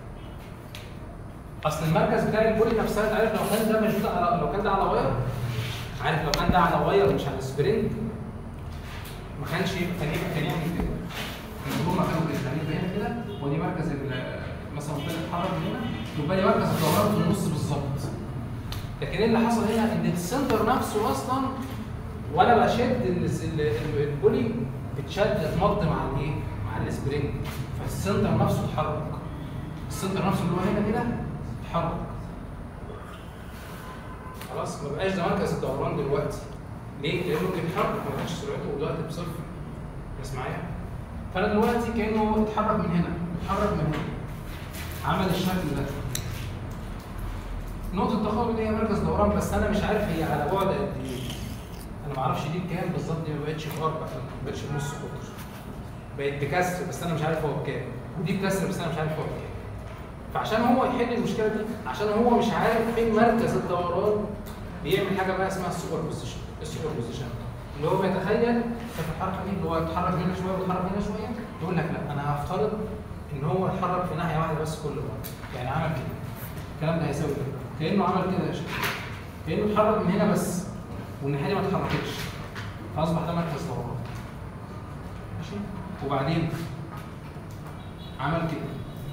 اصل المركز بتاع البولي نفسها انت عارف لو كان ده مشدود على لو كان ده على واير عارف لو كان ده على واير مش على سبرينج ما كانش يبقى كان يبقى كان يعمل كده الموضوع ما كانوا كده كان يبقى هنا كده ودي مركز ال- مثلا قلت لك اتحرك من هنا يبقى لي مركز الدوران في النص بالظبط لكن ايه اللي حصل هنا ان السنتر نفسه اصلا وانا بشد ال- ال- ال- البولي بتشد اتمط مع الايه؟ مع السبرينج فالسنتر نفسه اتحرك السنتر نفسه اللي هو هنا كده اتحرك خلاص ما بقاش ده مركز الدوران دلوقتي ليه؟ لانه بيتحرك ما بقاش سرعته دلوقتي بصفر بس معايا فانا دلوقتي كانه اتحرك من هنا اتحرك من هنا عمل الشكل ده نقطة التخابط هي مركز دوران بس أنا مش عارف هي على بعد قد إيه. أنا ما أعرفش دي بكام بالظبط دي ما بقتش في أربع ما بقتش في نص قطر. بقت بكسر بس أنا مش عارف هو بكام. ودي بكسر بس أنا مش عارف هو بكام. فعشان هو يحل المشكلة دي عشان هو مش عارف فين مركز الدوران بيعمل حاجة بقى اسمها السوبر بوزيشن. السوبر بوزيشن اللي هو بيتخيل شايف الحركة دي اللي هو يتحرك هنا شوية ويتحرك هنا شوية يقول لك لا أنا هفترض إن هو اتحرك في ناحية واحدة بس كل مرة. يعني عمل كده. الكلام ده هيساوي كده كانه عمل كده يا شيخ كانه اتحرك من هنا بس والناحيه دي ما اتحركتش فاصبح ده مركز دوران ماشي وبعدين عمل كده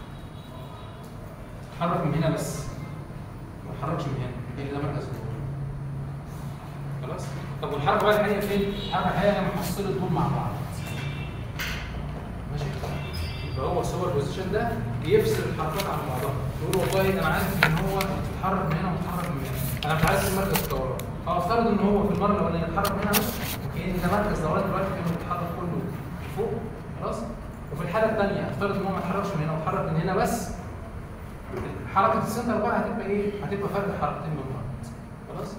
اتحرك من هنا بس ما اتحركش من هنا كان ده مركز دوران خلاص طب والحركه بقى الحقيقيه فين؟ الحركه الحقيقيه هي محصله دول مع بعض ماشي يبقى هو السوبر بوزيشن ده بيفصل الحركات عن بعضها يقول والله انا عارف ان هو اتحرك من هنا واتحرك من هنا انا مش عايز مركز الدوران فافترض ان هو في المره الاولانيه اتحرك من هنا بس وكان ده مركز دوران دلوقتي كانه بيتحرك كله فوق خلاص وفي الحاله الثانيه افترض ان هو ما اتحركش من هنا واتحرك من هنا بس حركه السنتر بقى هتبقى ايه؟ هتبقى فرق حركتين من بعض خلاص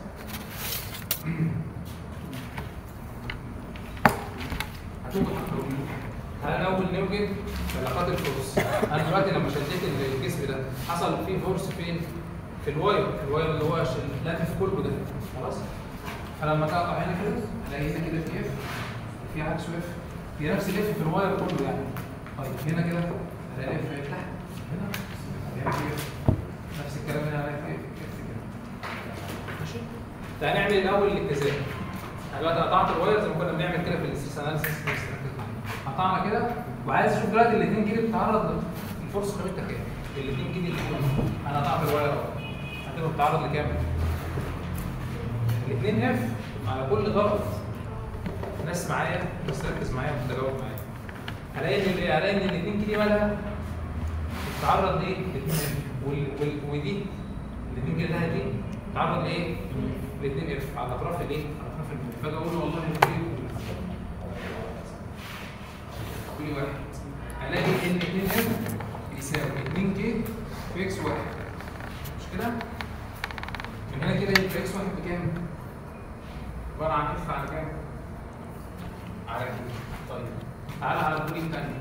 هتوضح انا اول نوجد علاقات الفورس انا دلوقتي لما شديت الجسم ده حصل فيه فورس فين؟ في الواير في الواير اللي هو ش- لافف كله ده خلاص فلما تقطع هنا كده الاقي هنا كده في اف في عكس اف في نفس الاف في الواير كله يعني طيب هنا كده الاقي اف تحت هنا الاقي في اف نفس الكلام هنا الاقي في اف اف كده ماشي تعالى نعمل الاول الاتزان انا دلوقتي قطعت الواير زي ما كنا بنعمل كده في الاستيس اناليسيس قطعنا كده وعايز اشوف دلوقتي الاثنين جيل بتتعرض للفرصه قيمتها كام الاثنين جيل اللي فيهم. انا قطعت الواير اهو هتبقى بتتعرض لكام؟ الاثنين اف على كل ضغط ناس معايا بس ركز معايا وتجاوب معايا هلاقي ان ال- هلاقي ان الاثنين جيل مالها بتتعرض لايه؟ الاثنين اف وال... وال... ودي الاثنين جيل لها دي بتتعرض لايه؟ الاثنين اف على اطراف الايه؟ على اطراف البيت فاجي اقول له والله الاثنين كل واحد هلاقي ان 2 اف يساوي 2 كي في اكس واحد مش كده؟ من هنا كده يبقى اكس واحد بكام؟ عبارة عن اف على كام؟ على كي طيب تعالى على البولي الثانية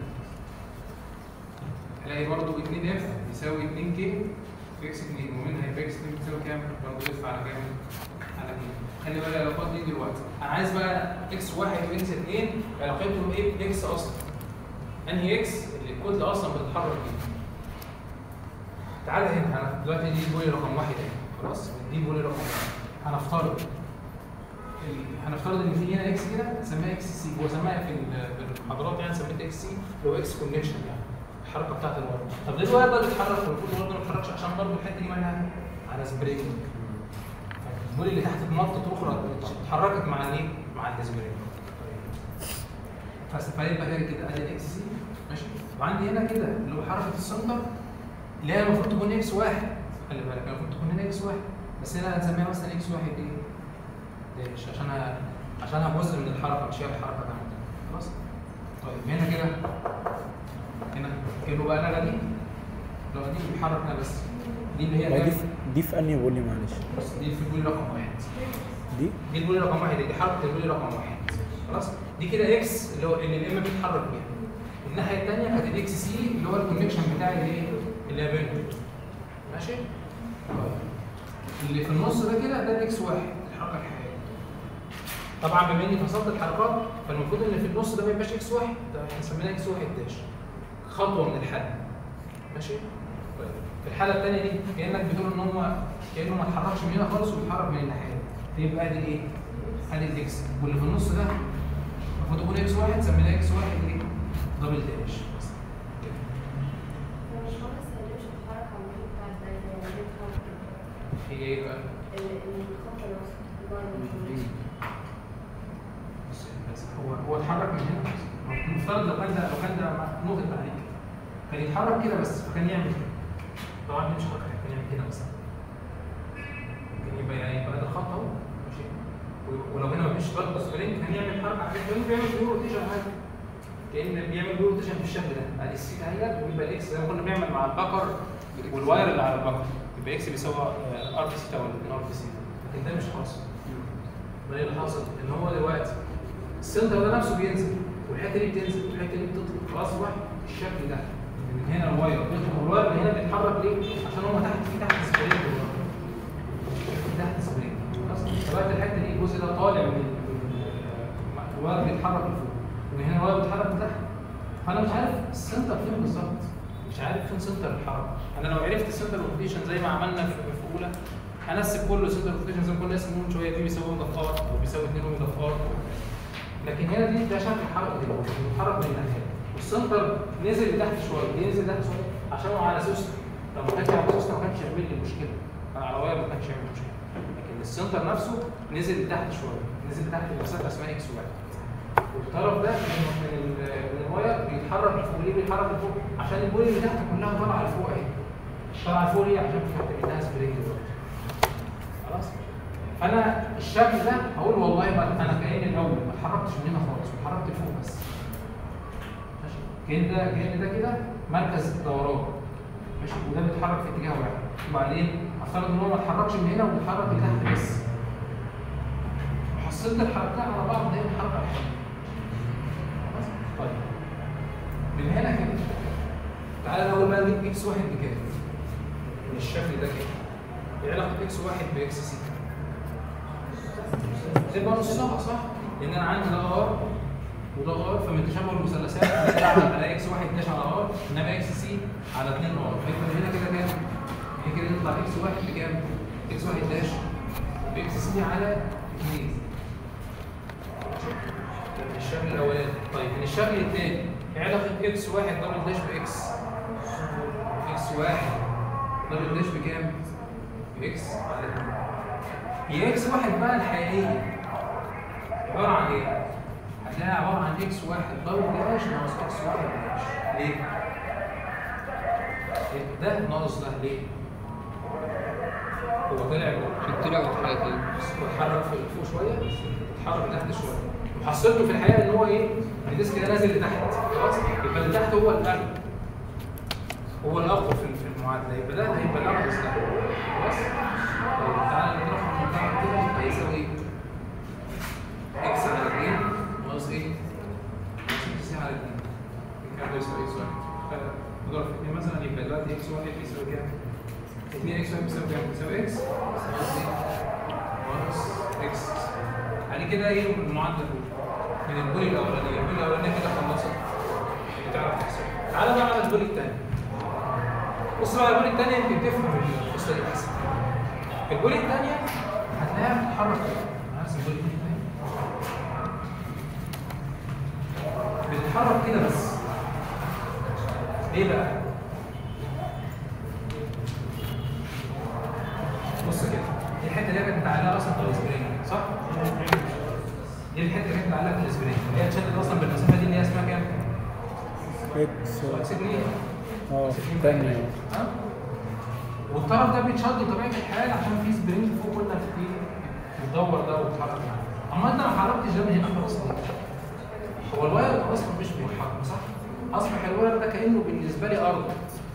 هلاقي برضه 2 اف يساوي 2 كي في اكس 2 ومنها يبقى اكس 2 بتساوي كام؟ برضه اف على كام؟ على كي خلي بالك العلاقات دي دلوقتي انا عايز بقى اكس واحد واكس 2 علاقتهم ايه باكس اصلا انهي اكس اللي الكود اصلا بتتحرك بيه تعالى هنا انا دلوقتي دي البولي رقم واحد اهي خلاص دي البولي رقم واحد هنفترض ال- هنفترض ان في هنا اكس كده نسميها اكس سي هو سماها في ال- في المحاضرات يعني سميتها اكس سي اللي هو اكس كونكشن يعني الحركه بتاعت الواير طب ليه الواير ده بيتحرك والمفروض الواير ده ما يتحركش عشان برضه الحته دي مالها على سبرينج البولي اللي تحت اتمطت اخرى اتحركت مع الايه؟ مع السبرينج فس- فيبقى كده كده ادي الاكس سي ماشي وعندي هنا كده اللي هو حركه السنتر اللي هي المفروض تكون اكس واحد خلي بالك المفروض تكون هنا اكس واحد بس هنا هنسميها مثلا اكس واحد ايه؟ ليش؟ عشان أ- عشانها جزء من الحركه مش هي الحركه كامله خلاص؟ طيب هنا كده هنا كانه بقى لغى دي لغى دي بيحرك هنا بس دي اللي هي لا، دي كام؟ في دي في انهي بولي معلش بس دي في البولي رقم واحد دي دي البولي رقم واحد دي حركه البولي رقم واحد خلاص دي كده اكس اللي هو اللي الام بيتحرك بيها الناحيه الثانيه كانت الاكس سي اللي هو الكونكشن بتاع الايه اللي بينهم ماشي طيب. اللي في النص ده كده ده الاكس واحد الحركه الحقيقيه طبعا بما اني فصلت الحركات فالمفروض ان في النص ده ما يبقاش اكس واحد ده احنا سميناه اكس واحد داش خطوه من الحل ماشي طيب في الحاله الثانيه دي كانك بتقول ان هو كانه ما اتحركش من هنا خالص وبيتحرك من الناحيه دي يبقى ادي ايه؟ ادي الاكس واللي في النص ده المفروض يكون اكس واحد سميناه اكس واحد ايه؟ دبل داش بس كده. هي ايه بقى؟ بص بس هو هو اتحرك من هنا المفترض لو كان ده لو كان ده نقطه تعليق كان يتحرك كده بس فكان يعمل كده طبعا دي مش حركه كان يعمل كده مثلا ممكن يبقى يعني يبقى ده الخط اهو ماشي و- ولو هنا مفيش ضغط سبرينج كان يعمل حركه عاديه كان بيعمل بيو روتيشن عادي كان بيعمل بيو روتيشن في الشكل ده ادي السي اهيت ويبقى الاكس زي ما كنا بنعمل مع البكر والواير اللي على البكر يبقى اكس بيساوي ار بي سي او ار بي سي لكن ده مش حاصل ما اللي حاصل ان هو دلوقتي السنتر ده نفسه بينزل والحته دي بتنزل والحته دي بتطلع فاصبح الشكل ده من هنا الواير بيطلع والواير اللي هنا بيتحرك ليه؟ عشان هو تحت في تحت سبرينج في تحت سبرينج خلاص دلوقتي الحته دي الجزء ده طالع من ال- من الواير بيتحرك لفوق ومن هنا الواير بيتحرك لتحت فانا مش عارف السنتر فين بالظبط مش عارف فين سنتر الحركه انا لو عرفت السنتر روتيشن زي ما عملنا في في اولى هنسب كله سنتر روتيشن زي ما كنا لسه بنقول شويه دي بيساوي اوميجا ار او بيساوي 2 اوميجا ار لكن هنا دي ده شكل الحركه دي بيتحرك من الناحيه والسنتر نزل لتحت شويه ليه نزل لتحت شويه عشان هو على سوسته لو ما كانش على سوسته ما كانش يعمل لي مشكله كان على واير ما كانش يعمل مشكله لكن السنتر نفسه نزل لتحت شويه نزل لتحت المسافه اسمها اكس واحد والطرف ده من من ال- من الواير بيتحرك لفوق ليه بيتحرك لفوق عشان البولي اللي تحت كلها طالعه لفوق اهي طالعه لفوق ليه عشان في حته منها سبرينج دلوقتي خلاص فانا الشكل ده هقول والله ما انا كاني الاول ما اتحركتش من هنا خالص اتحركت لفوق بس ماشي كان ده كان ده كده مركز دوران ماشي وده بيتحرك في اتجاه واحد وبعدين افترض ان هو ما اتحركش من هنا وبيتحرك لتحت بس وحصلت الحركات على بعض ده الحركه الحقيقيه خلاص؟ طيب من هنا كده تعالى الاول بقى نجيب اكس واحد بكام؟ من الشكل ده كده ايه علاقه اكس واحد باكس سي؟ تبقى نصها صح؟ لان انا عندي ده ار وده ار فمن تشابه المثلثات هنطلع على اكس واحد داش على ار انما اكس سي على 2 ار فيبقى هنا كده كام؟ هنا كده يطلع اكس واحد بكام؟ اكس واحد داش باكس سي على 2 ده من الشكل الاولاني طيب من الشكل الثاني ايه علاقه اكس واحد دبل داش باكس اكس واحد دبل داش بكام؟ باكس على 2 هي اكس واحد بقى الحقيقيه عباره عن ايه؟ هتلاقيها عباره عن اكس واحد دبل داش ناقص اكس واحد داش ليه؟ ده ناقص ده ليه؟ هو طلع عشان طلع واتحرك ايه واتحرك في فوق شويه اتحرك لتحت شويه وحصلته في الحقيقه ان هو ايه الديسك ده نازل لتحت خلاص يبقى اللي تحت هو الاغلى هو الاقوى في في المعادله يبقى ده هيبقى الارخص ده خلاص طيب تعالى نضربهم من تحت كده يبقى يساوي ايه اكس على 2 ناقص ايه ناقص سي على 2 الكلام ده يساوي اكس واحد نضرب في 2 مثلا يبقى دلوقتي اكس واحد بيساوي كام 2 اكس واحد بيساوي كام بيساوي اكس ناقص ايه ناقص اكس يعني كده ايه المعادله الاولى من البولي الاولانيه البولي الاولانيه كده خلصت بتعرف تحسب تعالى بقى على البولي الثاني بص بقى على البولي الثانيه يمكن تفهم القصه دي احسن البولي الثانيه هتلاقيها بتتحرك كده أنا هرسم البولي الثانيه بتتحرك كده بس ليه بقى؟ بص كده دي الحته اللي هي كانت متعلقه اصلا في السبرينج صح؟ دي الحته اللي كانت متعلقه في السبرينج اللي هي اتشدت اصلا بالمسافه دي اللي هي اسمها كام؟ اكس اكس 2 اه تانية ها؟ والطرف ده بيتشد بطبيعه الحال عشان في سبرينج فوق كنا في بتدور ده وتتحرك معاه اما انت ما حركتش ده من هنا خلاص هو الواير اصلا مش بيتحرك صح؟ اصبح الواير ده كانه بالنسبه لي ارض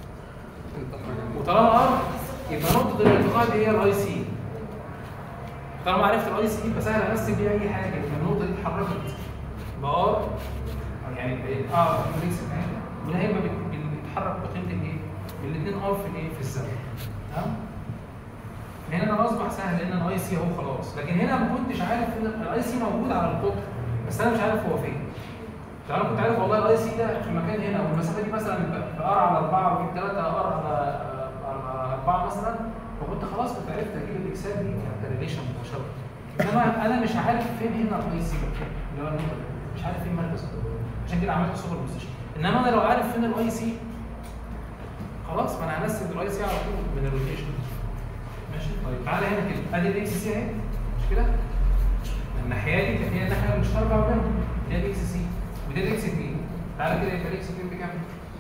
وطالما ارض يبقى نقطه الالتقاء دي هي الاي سي طالما عرفت الاي سي يبقى سهل امثل بيها اي حاجه يبقى النقطه دي اتحركت بار يعني ب- اه فريكس وده هيبقى بت- بت- بيتحرك بقيمه الايه؟ بالاثنين ار في الايه؟ في الزمن تمام؟ هنا انا اصبح سهل لان الاي سي اهو خلاص لكن هنا ما كنتش عارف ان الاي سي موجود على القطر بس انا مش عارف هو فين فانا كنت عارف والله الاي سي ده في مكان هنا والمسافه دي مثلا ار على 4 وجيب 3 ار على على 4 مثلا فكنت خلاص كنت عرفت اجيب الاكسات دي كريليشن مباشره انما انا مش عارف فين هنا الاي سي اللي هو النقطه دي مش عارف فين مركز القطر عشان كده عملت سوبر بوزيشن انما انا لو عارف فين الاي سي خلاص ما انا هنسب الاي سي على طول من الروتيشن ماشي طيب تعالى هنا كده ادي الاكس سي اهي مش كده؟ الناحيه دي كانت هي الناحيه المشتركه ما بينهم ده الاكس سي وده الاكس 2 تعالى كده يبقى الاكس 2 بكام؟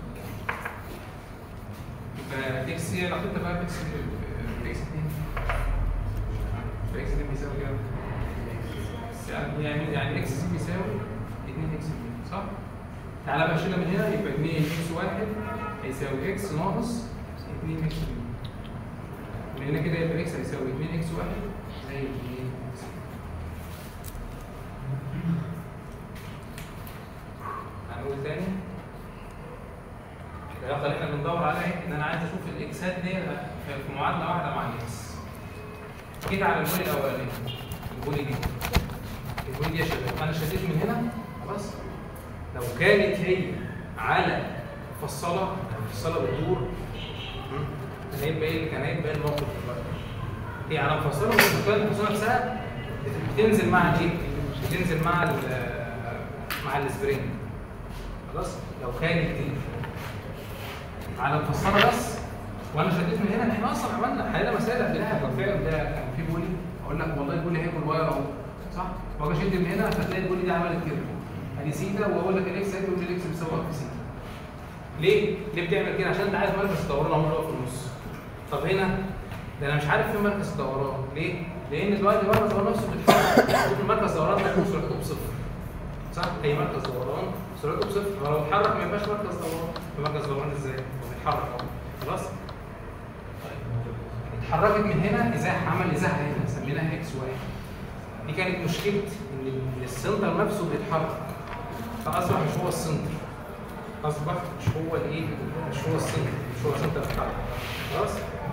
يبقى الاكس سي علاقتها بقى باكس باكس 2 باكس 2 بيساوي كام؟ يعني يعني يعني اكس سي بيساوي 2 اكس 2 صح؟ تعالى بقى شيلها من هنا يبقى 2 اكس 1 هيساوي اكس ناقص 2 اكس 2 من هنا كده يبقى اكس هيساوي 2 اكس 1 زي 2 اكس هنقول تاني العلاقه اللي احنا بندور عليها ان انا عايز اشوف الاكسات دي في معادله واحده مع الاكس جيت على البولي الاولاني البولي دي البولي دي يا شباب انا شديت من هنا خلاص لو كانت هي على مفصله مفصله بتدور م? كان هيبقى ايه كان هيبقى ايه الموقف دلوقتي هي على مفصله والمفصله المفصله نفسها بتنزل مع الايه؟ بتنزل مع ال مع السبرينج خلاص لو كانت دي على مفصله بس وانا شديت من هنا احنا اصلا عملنا حلينا مسائل قبلها كان فعلا ده كان في بولي اقول لك والله البولي هياكل واير اهو صح؟ واجي اشد من هنا فتلاقي البولي دي عملت كده ادي سيتا واقول لك الاكس هيقول لي الاكس بيساوي اكس سيتا ليه؟ ليه بتعمل كده؟ عشان انت عارف مركز الدوران اهو اللي هو في النص طب هنا ده انا مش عارف فين مركز الدوران ليه؟ لان دلوقتي مركز الدوران نفسه بيتحرك المفروض مركز الدوران ده يكون سرعته بصفر صح؟ اي مركز دوران سرعته بصفر فلو اتحرك ما يبقاش مركز دوران مركز دوران ازاي؟ هو بيتحرك اهو خلاص؟ اتحركت من هنا ازاحه عمل ازاحه هنا سميناها اكس واحد دي كانت مشكله ان ال- السنتر نفسه بيتحرك فاصبح مش هو السنتر اصبح مش هو الايه مش هو السنتر مش هو سنتر الحركه خلاص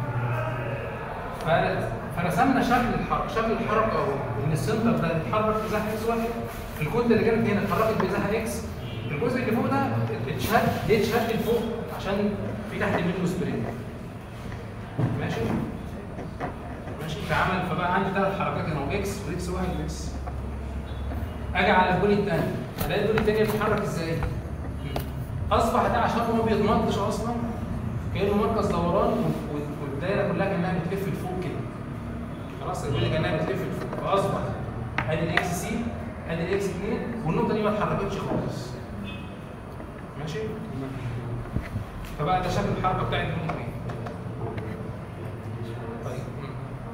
ف- فرسمنا شكل الحركه شكل الحركه اهو ان السنتر ده اتحرك بزاحه اكس واحد الكتله اللي كانت هنا اتحركت بزاحه اكس الجزء اللي فوق ده اتشد ليه اتشد لفوق عشان في تحت منه سبرينج ماشي ماشي فعمل فبقى عندي ثلاث حركات هنا اكس واكس واحد واكس اجي على البولي الثاني الاقي البولي الثاني بيتحرك ازاي؟ اصبح ده عشان هو ما بيتمطش اصلا كانه مركز دوران و- و- والدايره كلها كانها بتلف لفوق كده خلاص البولي كانها بتلف لفوق فاصبح ادي الاكس سي ادي الاكس 2 والنقطه دي ما اتحركتش خالص ماشي؟ فبقى ده شكل الحركه بتاعت النقطه دي طيب مم.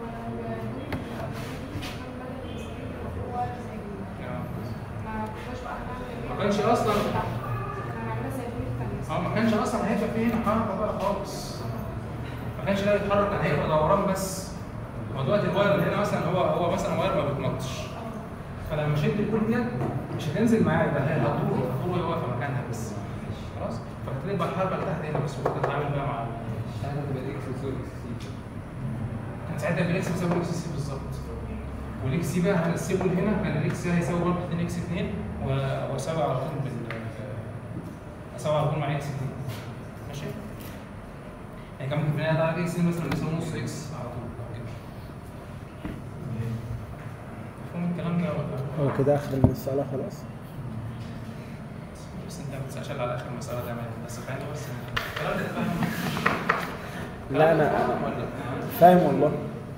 ما كانش اصلا اه ما كانش اصلا هيبقى فيه هنا حركه بقى خالص ما كانش ده يتحرك كان هيبقى دوران بس هو دلوقتي الواير اللي هنا مثلا هو هو مثلا واير ما بيتنطش فلما شد الكول ديت مش هتنزل معايا ده هي هتدور هتدور وهي واقفه مكانها بس خلاص فبتلاقي بقى الحركه اللي تحت هنا بس وتتعامل بقى مع ساعتها تبقى الاكس بتساوي اكس سي كان ساعتها الاكس بيساوي الاكس سي بالظبط والاكس سي بقى هنسيبه هنا كان الاكس سي هيساوي برضه 2 اكس 2 و- واساوي على طول بال اساوي على طول مع اكس 2 ماشي يعني كان ممكن في النهايه ده اكس مثلا يساوي نص اكس على طول أو كده. مفهوم الكلام ده ولا هو كده اخر المسألة خلاص بس انت ما تسالش إلا على اخر مساله ده بس خلينا بس الكلام ده تفهم لا انا أنا فاهم والله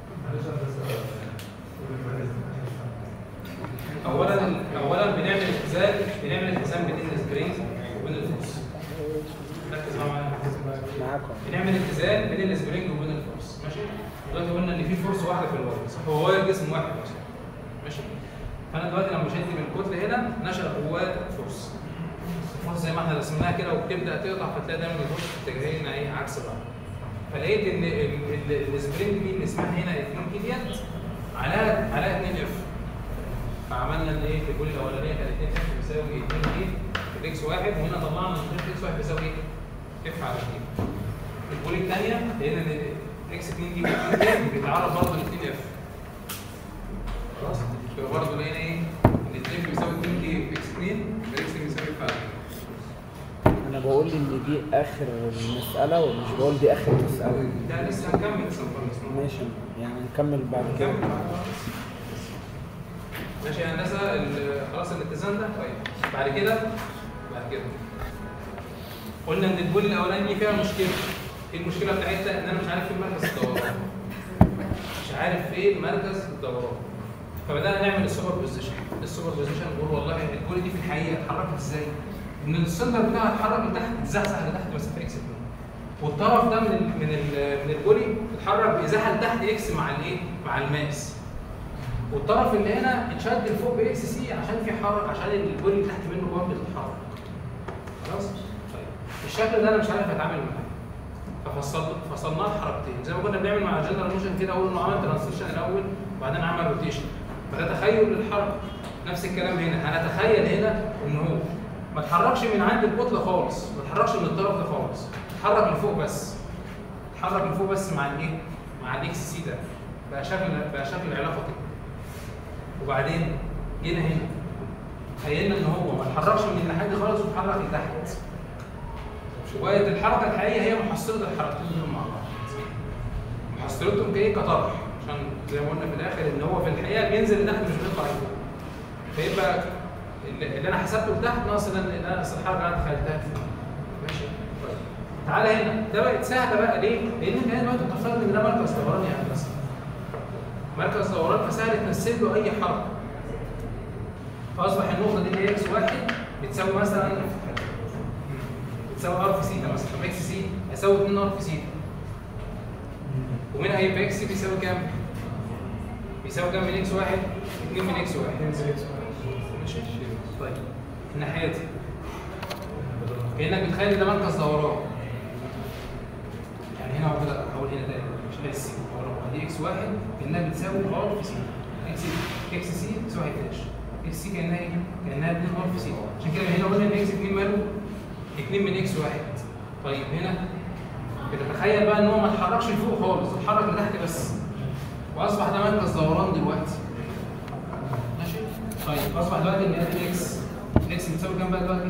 اولا اولا بنعمل اتزان بنعمل اتزان بين السبرينج وبين الفورس ركز معايا معاكم بنعمل اتزان بين السبرينج وبين الفورس ماشي دلوقتي قلنا ان في فورس واحده في الواير صح هو واير جسم واحد اصلا ماشي فانا دلوقتي لما شدت من الكتله هنا نشا جواه فورس الفورس زي ما احنا رسمناها كده وبتبدا تقطع فتلاقي دايما الفورس في اتجاهين ايه عكس بعض فلقيت ان ال- ال- السبرينج دي اللي اسمها هنا 2 كي ديت عليها عليها 2 اف فعملنا ان ايه في الجول الاولانيه كان 2 اف بيساوي 2 ايه في الاكس واحد وهنا طلعنا ان الاكس واحد بيساوي ايه؟ اف على 2 في الجول الثانيه لقينا ان الاكس 2 دي والاثنين دي بيتعرض برضه ل 2 اف خلاص يبقى برضه لقينا ايه؟ ان 2 بيساوي 2 كي في اكس 2 الاكس بيساوي اف على 2 انا بقول ان دي اخر المسألة ومش بقول دي اخر مسألة ده لسه هنكمل لسه هنخلص ماشي يعني نكمل بعد كده نكمل ماشي يا هندسه ال- خلاص الاتزان ده طيب بعد كده بعد كده قلنا ان البول الاولاني فيها مشكله ايه المشكله بتاعتها ان انا مش عارف فين مركز الدوران عارف فين مركز الدوران فبدانا نعمل السوبر بوزيشن السوبر بوزيشن نقول والله الجول دي في الحقيقه اتحركت ازاي؟ ان السندر بتاعها اتحرك لتحت اتزحزح لتحت مسافه اكس 2 والطرف ده من ال من ال من الجولي اتحرك بازاحه لتحت اكس مع الايه؟ مع الماس والطرف اللي هنا اتشد لفوق باكس سي عشان في حركه عشان الجولي اللي تحت منه برضه بتتحرك خلاص؟ طيب الشكل ده انا مش عارف اتعامل معاه ففصل فصلناه حركتين زي ما كنا بنعمل مع الجنرال موشن كده اول انه عمل ترانسليشن الاول وبعدين عمل روتيشن فده تخيل للحركه نفس الكلام هنا هنتخيل هنا ان هو ما اتحركش من عند الكتله خالص ما اتحركش من الطرف ده خالص اتحرك لفوق بس اتحرك لفوق بس مع الايه مع الاكس سي ده بقى شكل بقى شكل العلاقه كده وبعدين جينا هنا تخيلنا ان هو ما اتحركش من الناحيه دي خالص واتحرك لتحت شويه الحركه الحقيقيه هي محصله الحركتين دول مع بعض محصلتهم كايه كطرح عشان زي ما قلنا في الاخر ان هو في الحقيقه بينزل لتحت مش بيطلع لفوق فيبقى اللي اللي انا حسبته لتحت ناقص اللي انا ناقص الحركه اللي انا تخيلتها لفوق ماشي طيب تعالى هنا ده بقت سهله بقى ليه؟ لان انت هنا دلوقتي بتفترض ان ده مركز دوران يعني بس مركز دوران فسهل تمثل له اي حركه فاصبح النقطه دي اللي هي اكس واحد بتساوي مثلا بتساوي ار في سيتا مثلا طب اكس سي هيساوي 2 ار في سيتا ومنها هيبقى اكس سي بيساوي كام؟ بيساوي كام من اكس واحد؟ 2 من اكس واحد ماشي طيب الناحيه دي كانك بتخيل ان ده مركز دوران يعني هنا هو كده احول هنا تاني مش ده السي دي اكس واحد كانها بتساوي ار في سي اكس اكس سي بتساوي داش اكس سي كانها ايه؟ كانها 2 ار في سي عشان كده هنا قلنا ان اكس 2 ماله 2 من اكس واحد طيب هنا بتتخيل بقى ان هو ما اتحركش لفوق خالص اتحرك لتحت بس واصبح ده مركز دوران دلوقتي ماشي طيب اصبح دلوقتي ان ادي اكس اكس بتساوي كام بقى دلوقتي؟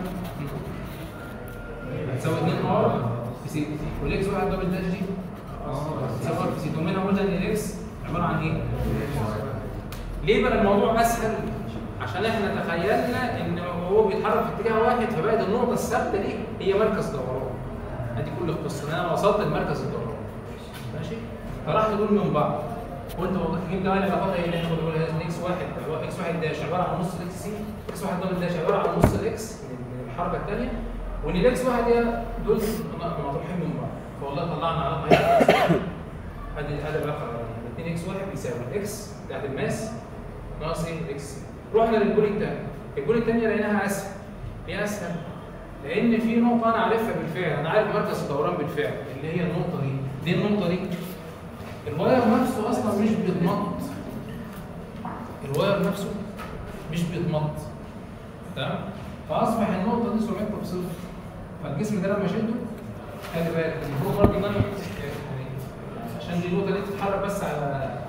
بتساوي 2 ار في سي والاكس واحد دبل داش دي بتساوي ار في سي ومنها قلنا ان الاكس عباره عن ايه؟ ليه بقى الموضوع اسهل؟ عشان احنا تخيلنا ان هو بيتحرك في اتجاه واحد فبقت النقطه الثابته دي هي مركز دوران ادي كل القصه ان انا وصلت لمركز الدوران ماشي فراح دول من بعض قلت والله جبت بقى العلاقات اللي احنا كنا بنقولها ان اكس واحد اكس واحد داش عباره عن نص الاكس سي اكس واحد دبل داش عباره عن نص الاكس من الحركه الثانيه وان الاكس واحد هي دول مطروحين من بعض فوالله طلعنا علاقه هنا ادي ادي العلاقه 2 اكس واحد بيساوي الاكس بتاعت الماس ناقص ايه الاكس رحنا للجول الثاني الجول الثانيه لقيناها اسهل ليه اسهل؟ لان في نقطه انا عارفها بالفعل انا عارف مركز الدوران بالفعل اللي هي النقطه دي دي النقطه دي الواير نفسه اصلا مش بيتمط الواير نفسه مش بيتمط تمام فاصبح النقطه دي سرعتها بصفر فالجسم ده لما شده خلي بالك المفروض برضه ان انا يعني عشان دي النقطه دي تتحرك بس على على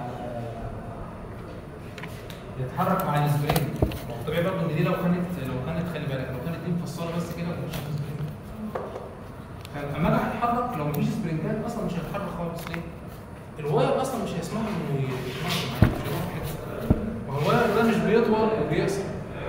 يتحرك مع السبرينج طبيعي برضه ان دي لو كانت لو كانت خلي بالك لو كانت دي مفصله بس كده مش هتتحرك فلما انا هتحرك لو مفيش سبرنجات اصلا مش هيتحرك خالص ليه؟ الواير اصلا مش هيسمح له انه يتحرك معايا مش هيروح في حته ما هو الواير ده مش بيطول وبيقصر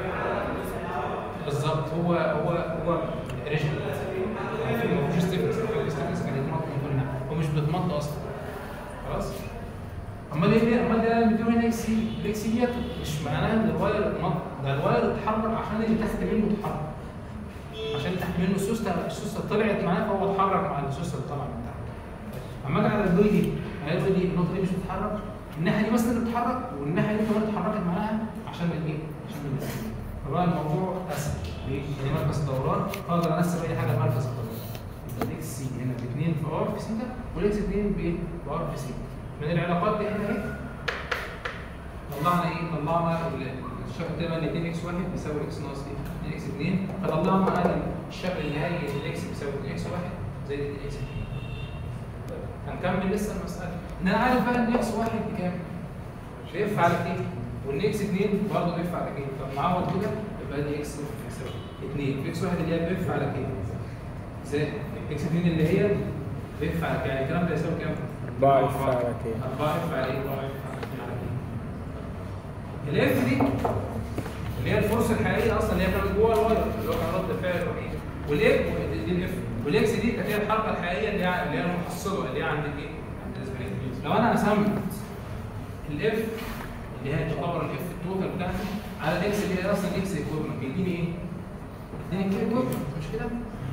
بالظبط هو هو هو ريجن ما فيهوش ستيفنس الستيفنس كان يتمط من كل ناحيه هو مش بيتمط اصلا خلاص امال ايه ليه؟ امال ده مديله هنا اكس سي الاكس سي ديت مش معناها ان الواير اتمط ده الواير اتحرك عشان اللي تحت منه اتحرك عشان تحت منه السوسته السوسته طلعت معاه فهو اتحرك مع السوسته اللي طالعه من تحت اما اجي على الدوي دي الدوي دي النقطه دي مش بتتحرك الناحيه دي بس اللي بتتحرك والناحيه دي كمان اتحركت معاها عشان الايه؟ عشان الاثنين فبقى الموضوع اسهل ليه؟ يعني مركز الدوران اقدر انسب اي حاجه لمركز الدوران يبقى الاكس سي هنا ب 2 في ار في سيتا والاكس 2 بايه؟ بار في سيتا من العلاقات دي احنا ايه؟ طلعنا ايه؟ طلعنا الشكل ده ان 2 اكس 1 بيساوي اكس ناقص ايه؟ 2 اكس 2 فطلعنا انا الشكل النهائي ان الاكس بيساوي 2 اكس 1 زائد 2 اكس 2 هنكمل لسه المساله ان انا عارف بقى ان اكس 1 بكام؟ بيف على كام؟ وان اكس 2 برضه بيف على كام؟ طب نعوض كده يبقى دي اكس بيساوي 2 اكس 1 اللي هي بيف على كام؟ زائد اكس 2 اللي هي بيف على كام؟ يعني الكلام ده يساوي كام؟ 4 اف على كام 4 اف على ايه؟ 4 اف على كام؟ الاف دي اللي هي الفرصه الحقيقيه اصلا اللي هي كانت جوه الواير اللي هو كان رد فعل الوحيد والاف دي الاف والاكس دي كانت هي الحركه الحقيقيه اللي هي اللي هي المحصله اللي هي عند الايه؟ عند الاسبرين لو انا قسمت الاف اللي هي تعتبر الاف التوتال بتاعتي على الاكس اللي هي اصلا اكس ايكويفالنت بيديني ايه؟ بيديني كي ايكويفالنت مش كده؟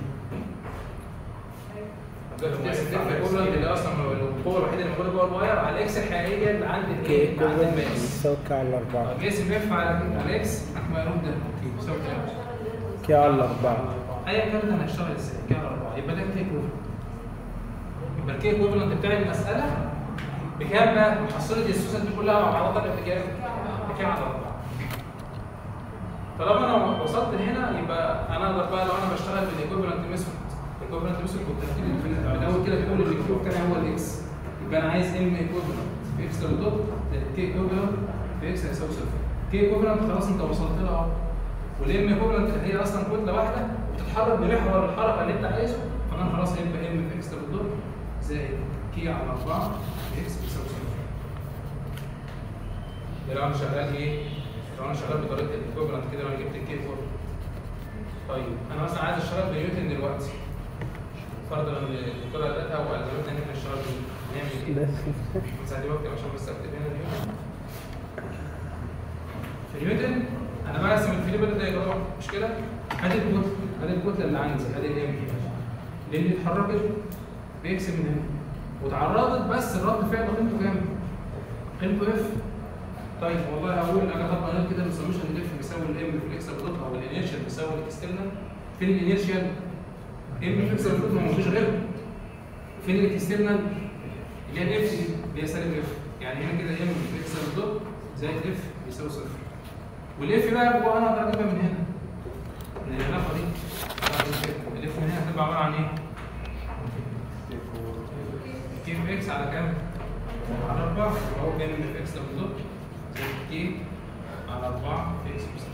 الاف ايكويفالنت اللي اصلا القوه الوحيده اللي موجوده جوه الواير على الاكس الحقيقيه اللي عند كي الايه؟ اللي عند ايكوفالنت الماس يساوي كي على الأربعة طب اقسم اف على على اكس هتبقى يرد ده يساوي كام؟ كي على الأربعة ايا كان ده هنشتغل ازاي؟ كي على 4 يبقى ده كي ايكويفالنت يبقى الكي ايكويفالنت بتاع المساله بكام بقى؟ محصله السوسن دي كلها مع بعضها تبقى بكام؟ بكام على 4 طالما انا وصلت هنا يبقى انا اقدر بقى لو انا بشتغل بالايكويفالنت ميثود الايكويفالنت ميثود كنت هبتدي في من الاول كده بيقول ان الكيو بتاعي هو الاكس يبقى انا عايز ام ايكويفالنت في اكس دوت كي ايكويفالنت في اكس هيساوي صفر كي ايكويفالنت خلاص انت وصلت لها اهو والام ايكويفالنت هي اصلا كتله واحده وبتتحرك بمحور الحركه اللي انت عايزه فانا خلاص هيبقى ام في اكس دوت زائد كي على 4 في اكس بيساوي صفر ده لو انا شغال ايه؟ لو انا شغال بطريقه الايكويفالنت كده انا جبت الكي فور طيب انا مثلا عايز اشتغل بنيوتن دلوقتي فرضا ان الدكتوره ادتها والزمتنا ان احنا نشتغل بيه نعمل ايه؟ مساعدي وقتي عشان بس اكتب هنا نيوتن في نيوتن انا برسم الفيلم ده يبقى مش كده؟ ادي الكتله ادي الكتله اللي عندي ادي الام لان اتحركت باكس من هنا وتعرضت بس الرد فعل قيمته كام؟ قيمته اف طيب والله هقول انا طب انا كده السوليوشن الاف بيساوي الام في الاكس بالضبط او الانيرشال بيساوي الاكسترنال فين الانيرشال؟ ام في الاكس بالضبط ما فيش غيره فين الاكسترنال؟ اللي هي الاف دي اللي هي سالب اف يعني هنا كده ام في الاكس بالضبط زائد اف بيساوي صفر والاف بقى جوه انا اقدر اجيبها من هنا من العلاقه دي الاف من هنا هتبقى عباره عن ايه؟ كي في اكس على كام؟ على 4 هو كام في اكس ده بالظبط؟ زائد كي على 4 في اكس بس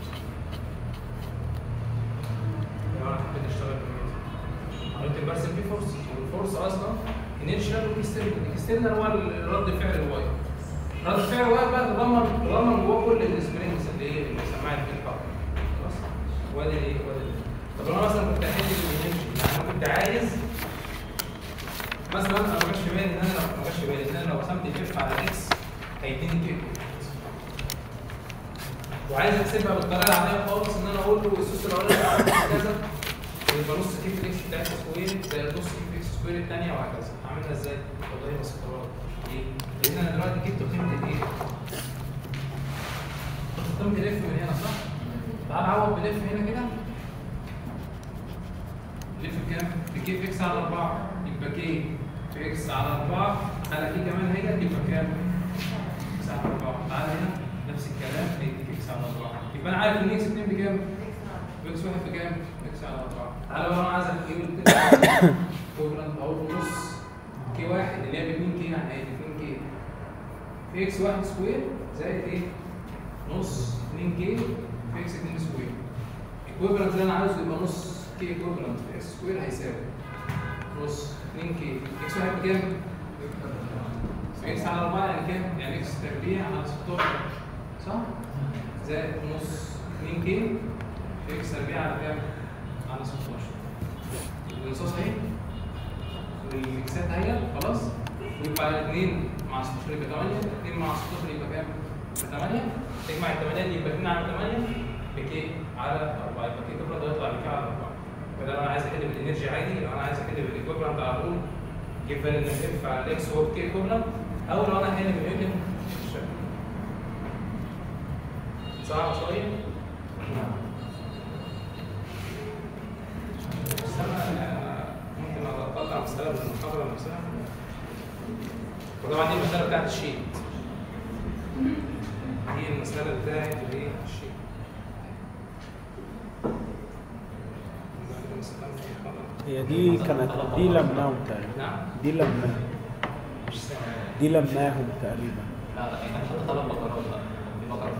لو انا حبيت اشتغل بالميزان ممكن برسم فيه فورس والفورس اصلا انيشال واكسترنال الاكسترنال هو رد فعل الواير رد فعل الواير بقى تضمن تضمن جواه كل السبرينجز اللي هي اللي سماعه في الحركه خلاص وادي ايه وادي إيه. طب لو انا مثلا كنت هحل الانرجي انا كنت عايز مثلا انا ما جاش في بالي ان انا لو ما جاش في بالي ان انا لو رسمت الاف على اكس هيديني كيك وعايز احسبها بالطريقه العاديه خالص ان انا اقول له السوس الاولاني كذا يبقى نص كيف الاكس بتاعت سكوير زائد نص كيف اكس سكوير الثانيه وهكذا هعملها ازاي؟ والله بس قرار ليه؟ لان انا دلوقتي جبت قيمه الايه؟ قيمه الاف من هنا صح؟ تعال عوض بالاف هنا كده الاف بكام؟ بكيف اكس على 4 يبقى كي في اكس على 4 على كي كمان هي يبقى كام؟ اكس على 4 تعالى هنا نفس الكلام هيديك اكس على 4 يبقى انا عارف ان اكس 2 بكام؟ واكس 1 بكام؟ اكس على 4 تعالى بقى انا عايز اجيب كوفرنت اقول له نص كي 1 اللي هي ب 2 كي يعني هي 2 كي في اكس 1 سكوير زائد ايه؟ نص 2 كي في اكس 2 سكوير الكوفرنت اللي انا عايزه يبقى نص كي كوفرنت في اكس سكوير هيساوي نص 2 كي اكس 1 بكام؟ في اكس على 4 يعني كام؟ يعني اكس تربيع على 16 صح؟ زائد نص 2 كي في اكس تربيع على كام؟ على 16 الانصاص اهي والميكسات اهي خلاص يبقى 2 مع 16 يبقى 8 2 مع 16 يبقى كام؟ يبقى 8 تجمع ال 8 دي يبقى 2 على 8 بكي على 4 يبقى كي كبرى ده يطلع بكي على 4 فده لو انا عايز احل بالانرجي عادي لو انا عايز احل بالايكويفالنت على طول جيب بالي ان اف على الاكس هو بكي ايكويفالنت او لو انا هحل بالنيوتن صعب شويه؟ بس انا ممكن اطلع مساله من المحاضره نفسها وطبعا دي المساله بتاعت الشيت دي المساله بتاعت الايه الشيت هي دي كانت دي لماهم تقريبا نعم دي لماهم مش سامع دي لماهم تقريبا لا لا احنا مش هنطلب بقرات بقى دي بقرة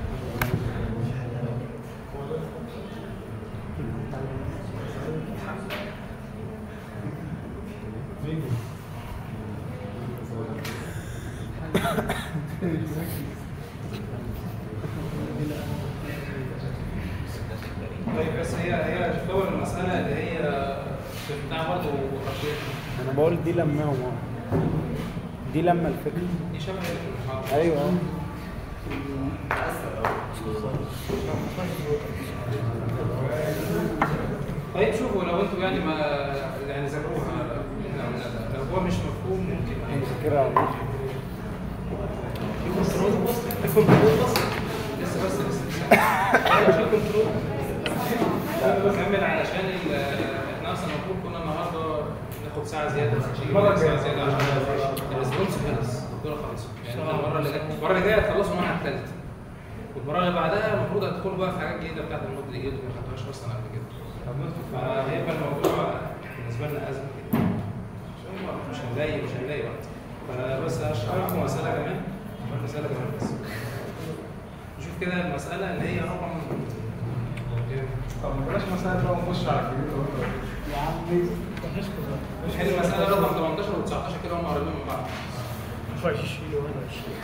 طيب بس هي هي تعتبر المساله اللي هي بتاع برضه ترشيح انا بقول دي لماهم اه دي لما الفكرة دي شبه المحاضرة ايوه آه. طيب شوفوا لو انتوا يعني ما يعني ذاكروها لو هو مش مفهوم ممكن يعني الفكرة في كنترول في كنترول بس لسه بس لسه ايوه في كنترول بكمل علشان ال- احنا اصلا المفروض كنا النهارده ناخد ساعه زياده ساعه زياده عشان الريسبونس خلص الدكتوره خلصت يعني إحنا المره اللي جايه المره اللي جايه هتخلصوا معانا الثالثه والمره اللي بعدها المفروض هتدخلوا بقى في حاجات جديده بتاعت المود الجديد اللي ما خدتوهاش اصلا قبل كده فهيبقى الموضوع بالنسبه لنا ازمه كده مش هنلاقي مش هنلاقي وقت فبس هشرح لكم مساله كمان مساله كمان بس نشوف كده المساله اللي هي رقم طب ما بلاش مسائل بقى ونخش على الكبير يا عمي نحل المساله رقم 18 و 19 كده هم قريبين من بعض ما ينفعش يشيله ولا يشيله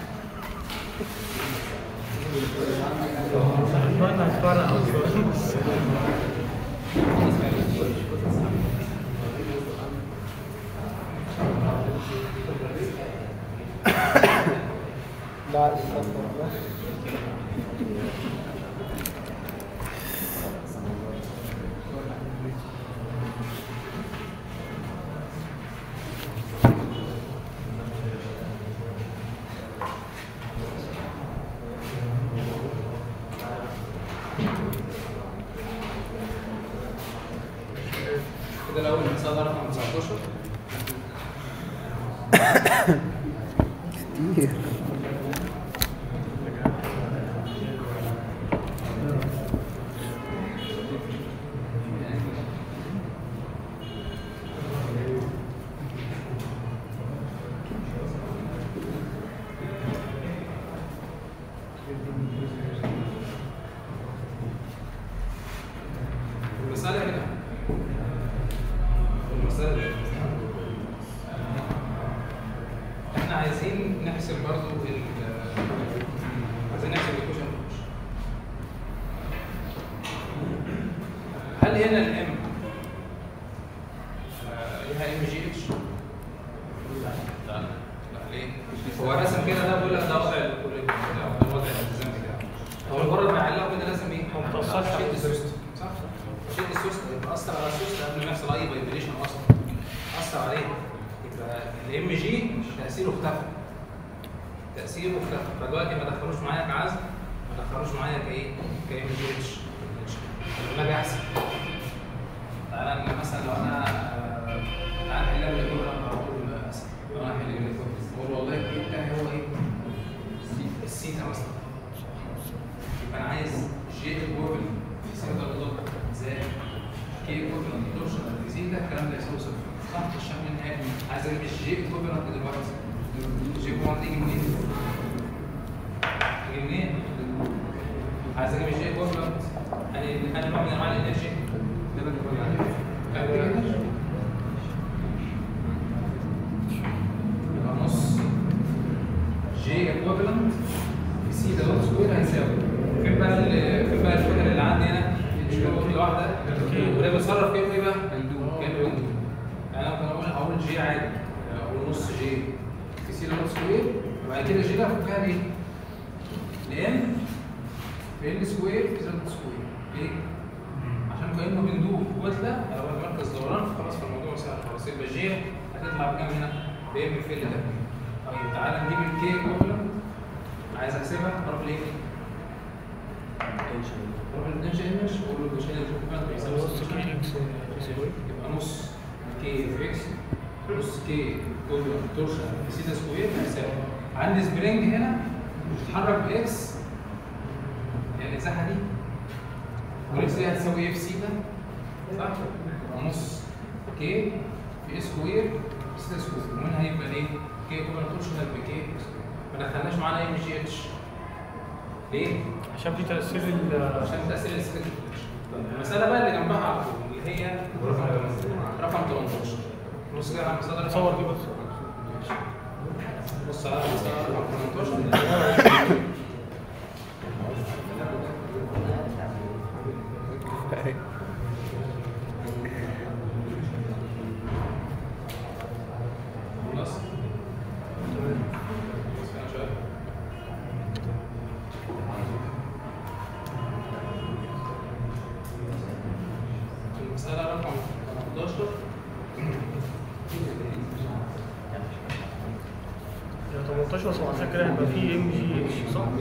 ما هتفرق أصلاً. لا استغفر الله كده الاول مساله رقم 19 كتير المساله هنا المساله دي. احنا عايزين نحسب برضو ال عايزين نحسب الايكويشن هل هنا الام ليها ام جي اتش؟ لا لا ليه؟ هو رسم كده ده بيقول لك ده وضع الكوليكتور ده وضع الالتزام بتاعه هو مجرد ما يعلقه كده لازم ايه؟ ما بتأثرش على شد السوست صح؟ شد السوست بتأثر على السوست قبل ما يحصل اي فايبريشن اصلا أثر عليه يبقى الام جي تأثيره اختفى تأثيره اختفى فدلوقتي ما دخلوش معايا كعزم ما دخلوش معايا كايه؟ كام جي اتش لما اجي احسب تعالى أنا مثلا لو انا آه، تعالى نحلها بالايكويفالنت على طول مثلا لو انا هحل بالايكويفالنت اقول والله الكي بتاعي هو ايه؟ السيتا مثلا يبقى انا عايز جي ايكويفالنت في سيتا بالظبط زائد كي ايكويفالنت تورشن في سيتا الكلام ده يساوي صفر صح الشكل النهائي عايز اجيب الجي ايكويفالنت دلوقتي الجي ايكويفالنت يجي منين؟ يجي منين؟ عايز اجيب الجي ايكويفالنت يعني انا نوع من انواع الانرجي كالكوليتر يبقى نص جي ايكويفالنت في سي ده دوت سكوير هيساوي فين بقى ال- فين بقى الفكره اللي عندي هنا مش بقول واحده وده بيتصرف كانه ايه بقى؟ كانه ويندو يعني انا ممكن اقول اقول جي عادي اقول نص جي في سي دوت سكوير وبعد كده جي ده افكها ليه؟ لان في ال سكوير في زد سكوير ليه؟ عشان كانه بندوب كتله او مركز دوران فخلاص فالموضوع سهل خلاص يبقى جي هتطلع بكام هنا؟ بام في ال ده طيب تعالى نجيب الكي ايكوفلنت عايز احسبها اروح ليه؟ اروح للدنشن ايمج واقول له الدنشن ايكوفلنت بيساوي نص نص كي اكس يساوي يبقى نص كي في اكس نص كي ايكوفلنت تورشن في سيتا سكوير هيساوي عندي سبرينج هنا بتتحرك باكس يعني المساحه دي والاكس دي هتساوي ايه في سيتا صح؟ يبقى نص كي في سكوير في سيتا سكوير ومنها هيبقى ايه؟ كي ايكوفلنت تورشن بكي ما دخلناش معانا ام جي اتش ليه؟ عشان في تأثير ال عشان تأثير السكيل المسألة بقى اللي جنبها على طول اللي هي رقم 18 بص كده على المسألة تصور رقم دي بس بص على المسألة رقم 18 خلاص كده هيبقى في ام جي اتش صح؟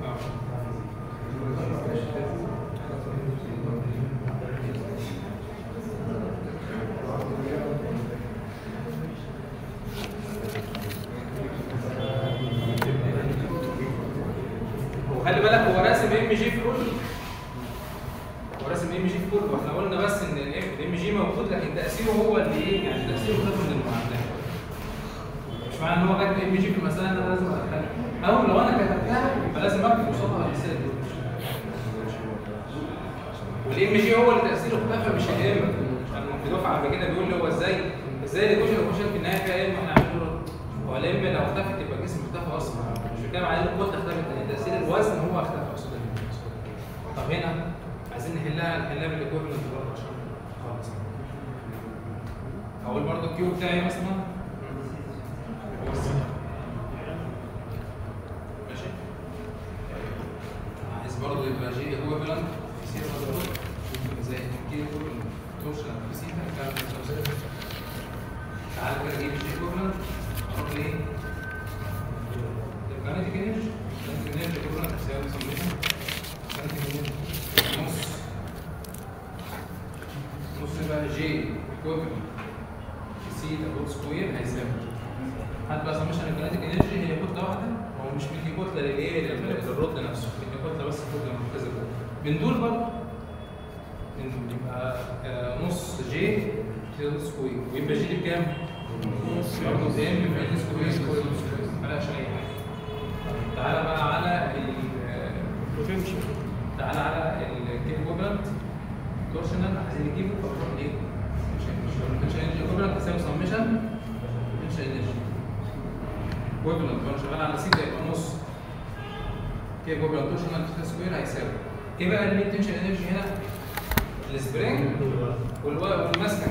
وخلي بالك هو راسم ام جي في كله هو راسم ام جي في كله واحنا قلنا بس ان الام جي موجود لكن تاثيره هو اللي ايه يعني تاثيره خير من المعادلات مش معنى ان هو كاتب ام جي في المساله ان انا لازم ادخلها او لو انا كتبتها يبقى لازم اكتب قصادها المثال دي والام جي هو اللي تاثيره اختفى مش الام كان في دفعه قبل كده بيقول لي هو ازاي ازاي الايكويشن الايكويشن في النهايه فيها ام احنا عاملين له هو الام لو اختفت يبقى الجسم اختفى اصلا مش بنتكلم على الكتله اختفت يعني تاثير الوزن هو اختفى قصاد الم طب هنا عايزين نحلها نحلها بالايكويفالنت برضه عشان خالص اقول برضه الكيو بتاعي مثلا هو السبب. ماشي عايز برضه يبقى جي ايكويفالنت في سي مضروب زي كي ايكويفالنت توصل في سي كان تعالى كده اجيب جي ايكويفالنت اروح لايه؟ الكانيتيك انرجي الكانيتيك انرجي ايكويفالنت تساوي سميشن الكانيتيك انرجي نص نص بقى جي ايكويفالنت سي تاخد سكوير هيساوي هات بقى سمشن الكينيتيك انرجي هي كتله واحده هو مش مدي كتله للايه لل- للرد نفسه مدي كتله بس كتله مركزه جوه من دول برضه من دول يبقى آه، نص جي تاخد سكوير ويبقى جي دي بكام؟ نص برضه زي ام في ال سكوير سكوير سكوير مالهاش اي حاجه طيب، تعالى بقى على ال بوتنشال تعالى على الكيب كوبلنت تورشنال عايزين نجيبه فنروح ايه؟ مش انرجي كوبلنت تساوي سمشن مش انرجي كوبلنت وانا شغال على سيتا يبقى نص كيب كوبلنت تورشنال سكوير هيساوي ايه بقى اللي تنشن انرجي هنا؟ السبرينج والوا- والمسكن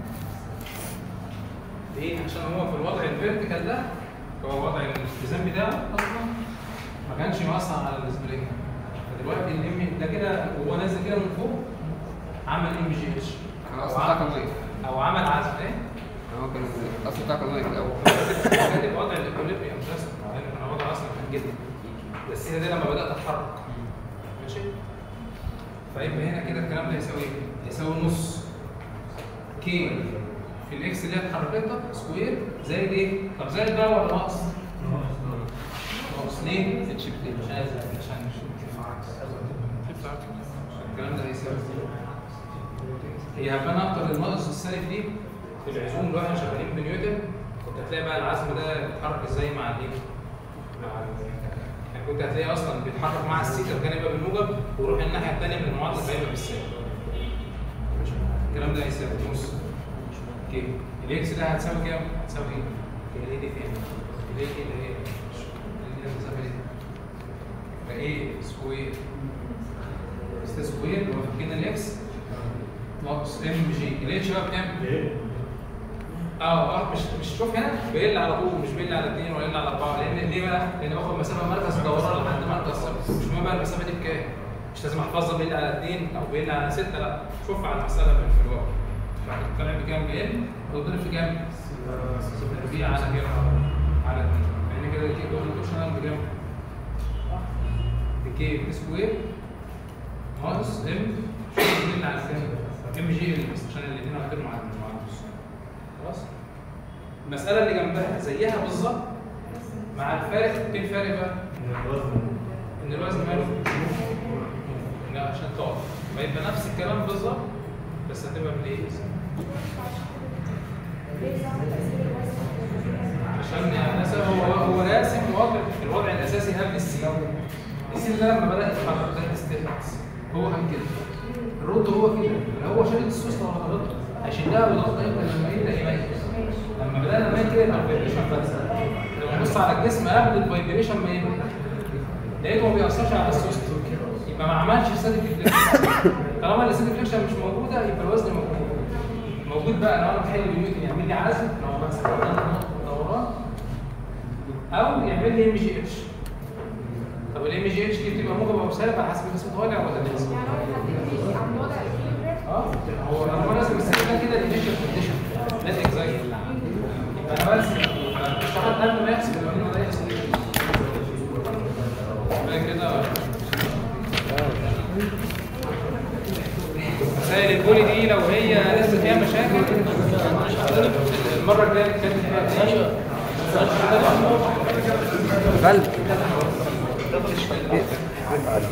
ليه؟ عشان هو في الوضع الفيرتيكال ده هو وضع الالتزام بتاعه اصلا ما كانش مؤثر على السبرينج فدلوقتي الام ده كده وهو نازل كده من فوق عمل ام جي اتش الاصل بتاعه كان واقف او عمل عزم ايه؟ هو كان الاصل بتاعه كان واقف الاول كاتب وضع الاكوليبريم بس انا وضع اصلا كان جدا بس هي دي لما بدات اتحرك ماشي فيبقى هنا كده الكلام ده يساوي ايه؟ يساوي نص كي في الاكس اللي هي اتحركتها سكوير زائد ايه؟ طب زائد بقى ولا ناقص؟ ناقص ليه؟ اتش بي عشان عشان نشوف عكس الكلام ده هيساوي هي هبان اكتر الناقص السالب دي في العزوم اللي احنا شغالين بنيوتن كنت هتلاقي بقى العزم ده بيتحرك ازاي مع الايه؟ مع ال- يعني كنت هتلاقي اصلا بيتحرك مع السيتا وكان يبقى بالموجب ويروح الناحيه الثانيه من المعادله فيبقى بالسالب الكلام ده هيساوي نص اوكي الاكس ده هتساوي كام؟ هتساوي ايه؟ هي دي فين؟ هي دي اللي هي اللي هي هتساوي ايه؟ يبقى ايه سكوير ستة سكوير اللي هو فاكرين الاكس ناقص ام جي الاتش بقى بكام؟ اه اه مش مش شوف هنا بيقل على طول مش بيقل على اثنين ولا يقل على اربعه لان ليه بقى؟ لان باخد مسافه مركز دوران لحد مركز صفر مش مهم بقى المسافه دي بكام؟ مش لازم احفظها بيقل على اثنين او بيقل على سته لا شوف على المساله في في الواقع طلع بكام بيقل وضرب في كام؟ في على كام؟ على اثنين يعني كده الكي كونتوشنال بكام؟ بكي بي سكوير ناقص ام بيقل على كام؟ ام جي ال بس عشان الاثنين واخدين مع مع النص خلاص المسألة اللي جنبها زيها بالظبط مع الفارق ايه الفارق بقى؟ ان الوزن ماله لا عشان تقف فيبقى نفس الكلام بالظبط بس هتبقى بالايه؟ عشان يعني مثلا هو هو راسم وضع الوضع الاساسي قبل السين السين ده لما بدا يتحرك ده الستيتس هو كان كده الرد هو كده لو هو شادد السوسته ولا غلطه هيشدها بالضغط امتى لما يبدا يميت لما بدانا نميت كده يبقى الفايبريشن بس لما نبص على الجسم قبل الفايبريشن ما يبدا لقيته ما بيأثرش على السوست يبقى ما عملش ستاتيك ريفليكشن طالما الستاتيك ريفليكشن مش موجوده يبقى الوزن موجود موجود بقى لو انا بحل بنيوتن يعمل لي عزم لو بس دوران او يعمل لي ام جي اتش طب الام جي اتش دي بتبقى موجبه او سالبه على حسب الجسم طالع ولا نازل اه هو هو لازم السن ده كده الانيشال كونديشن لازم زي يبقى انا بس الشرط قبل ما يحصل يبقى ده يحصل ايه؟ كده كده مسائل البولي دي لو هي لسه فيها مشاكل المره الجايه نتكلم فيها بل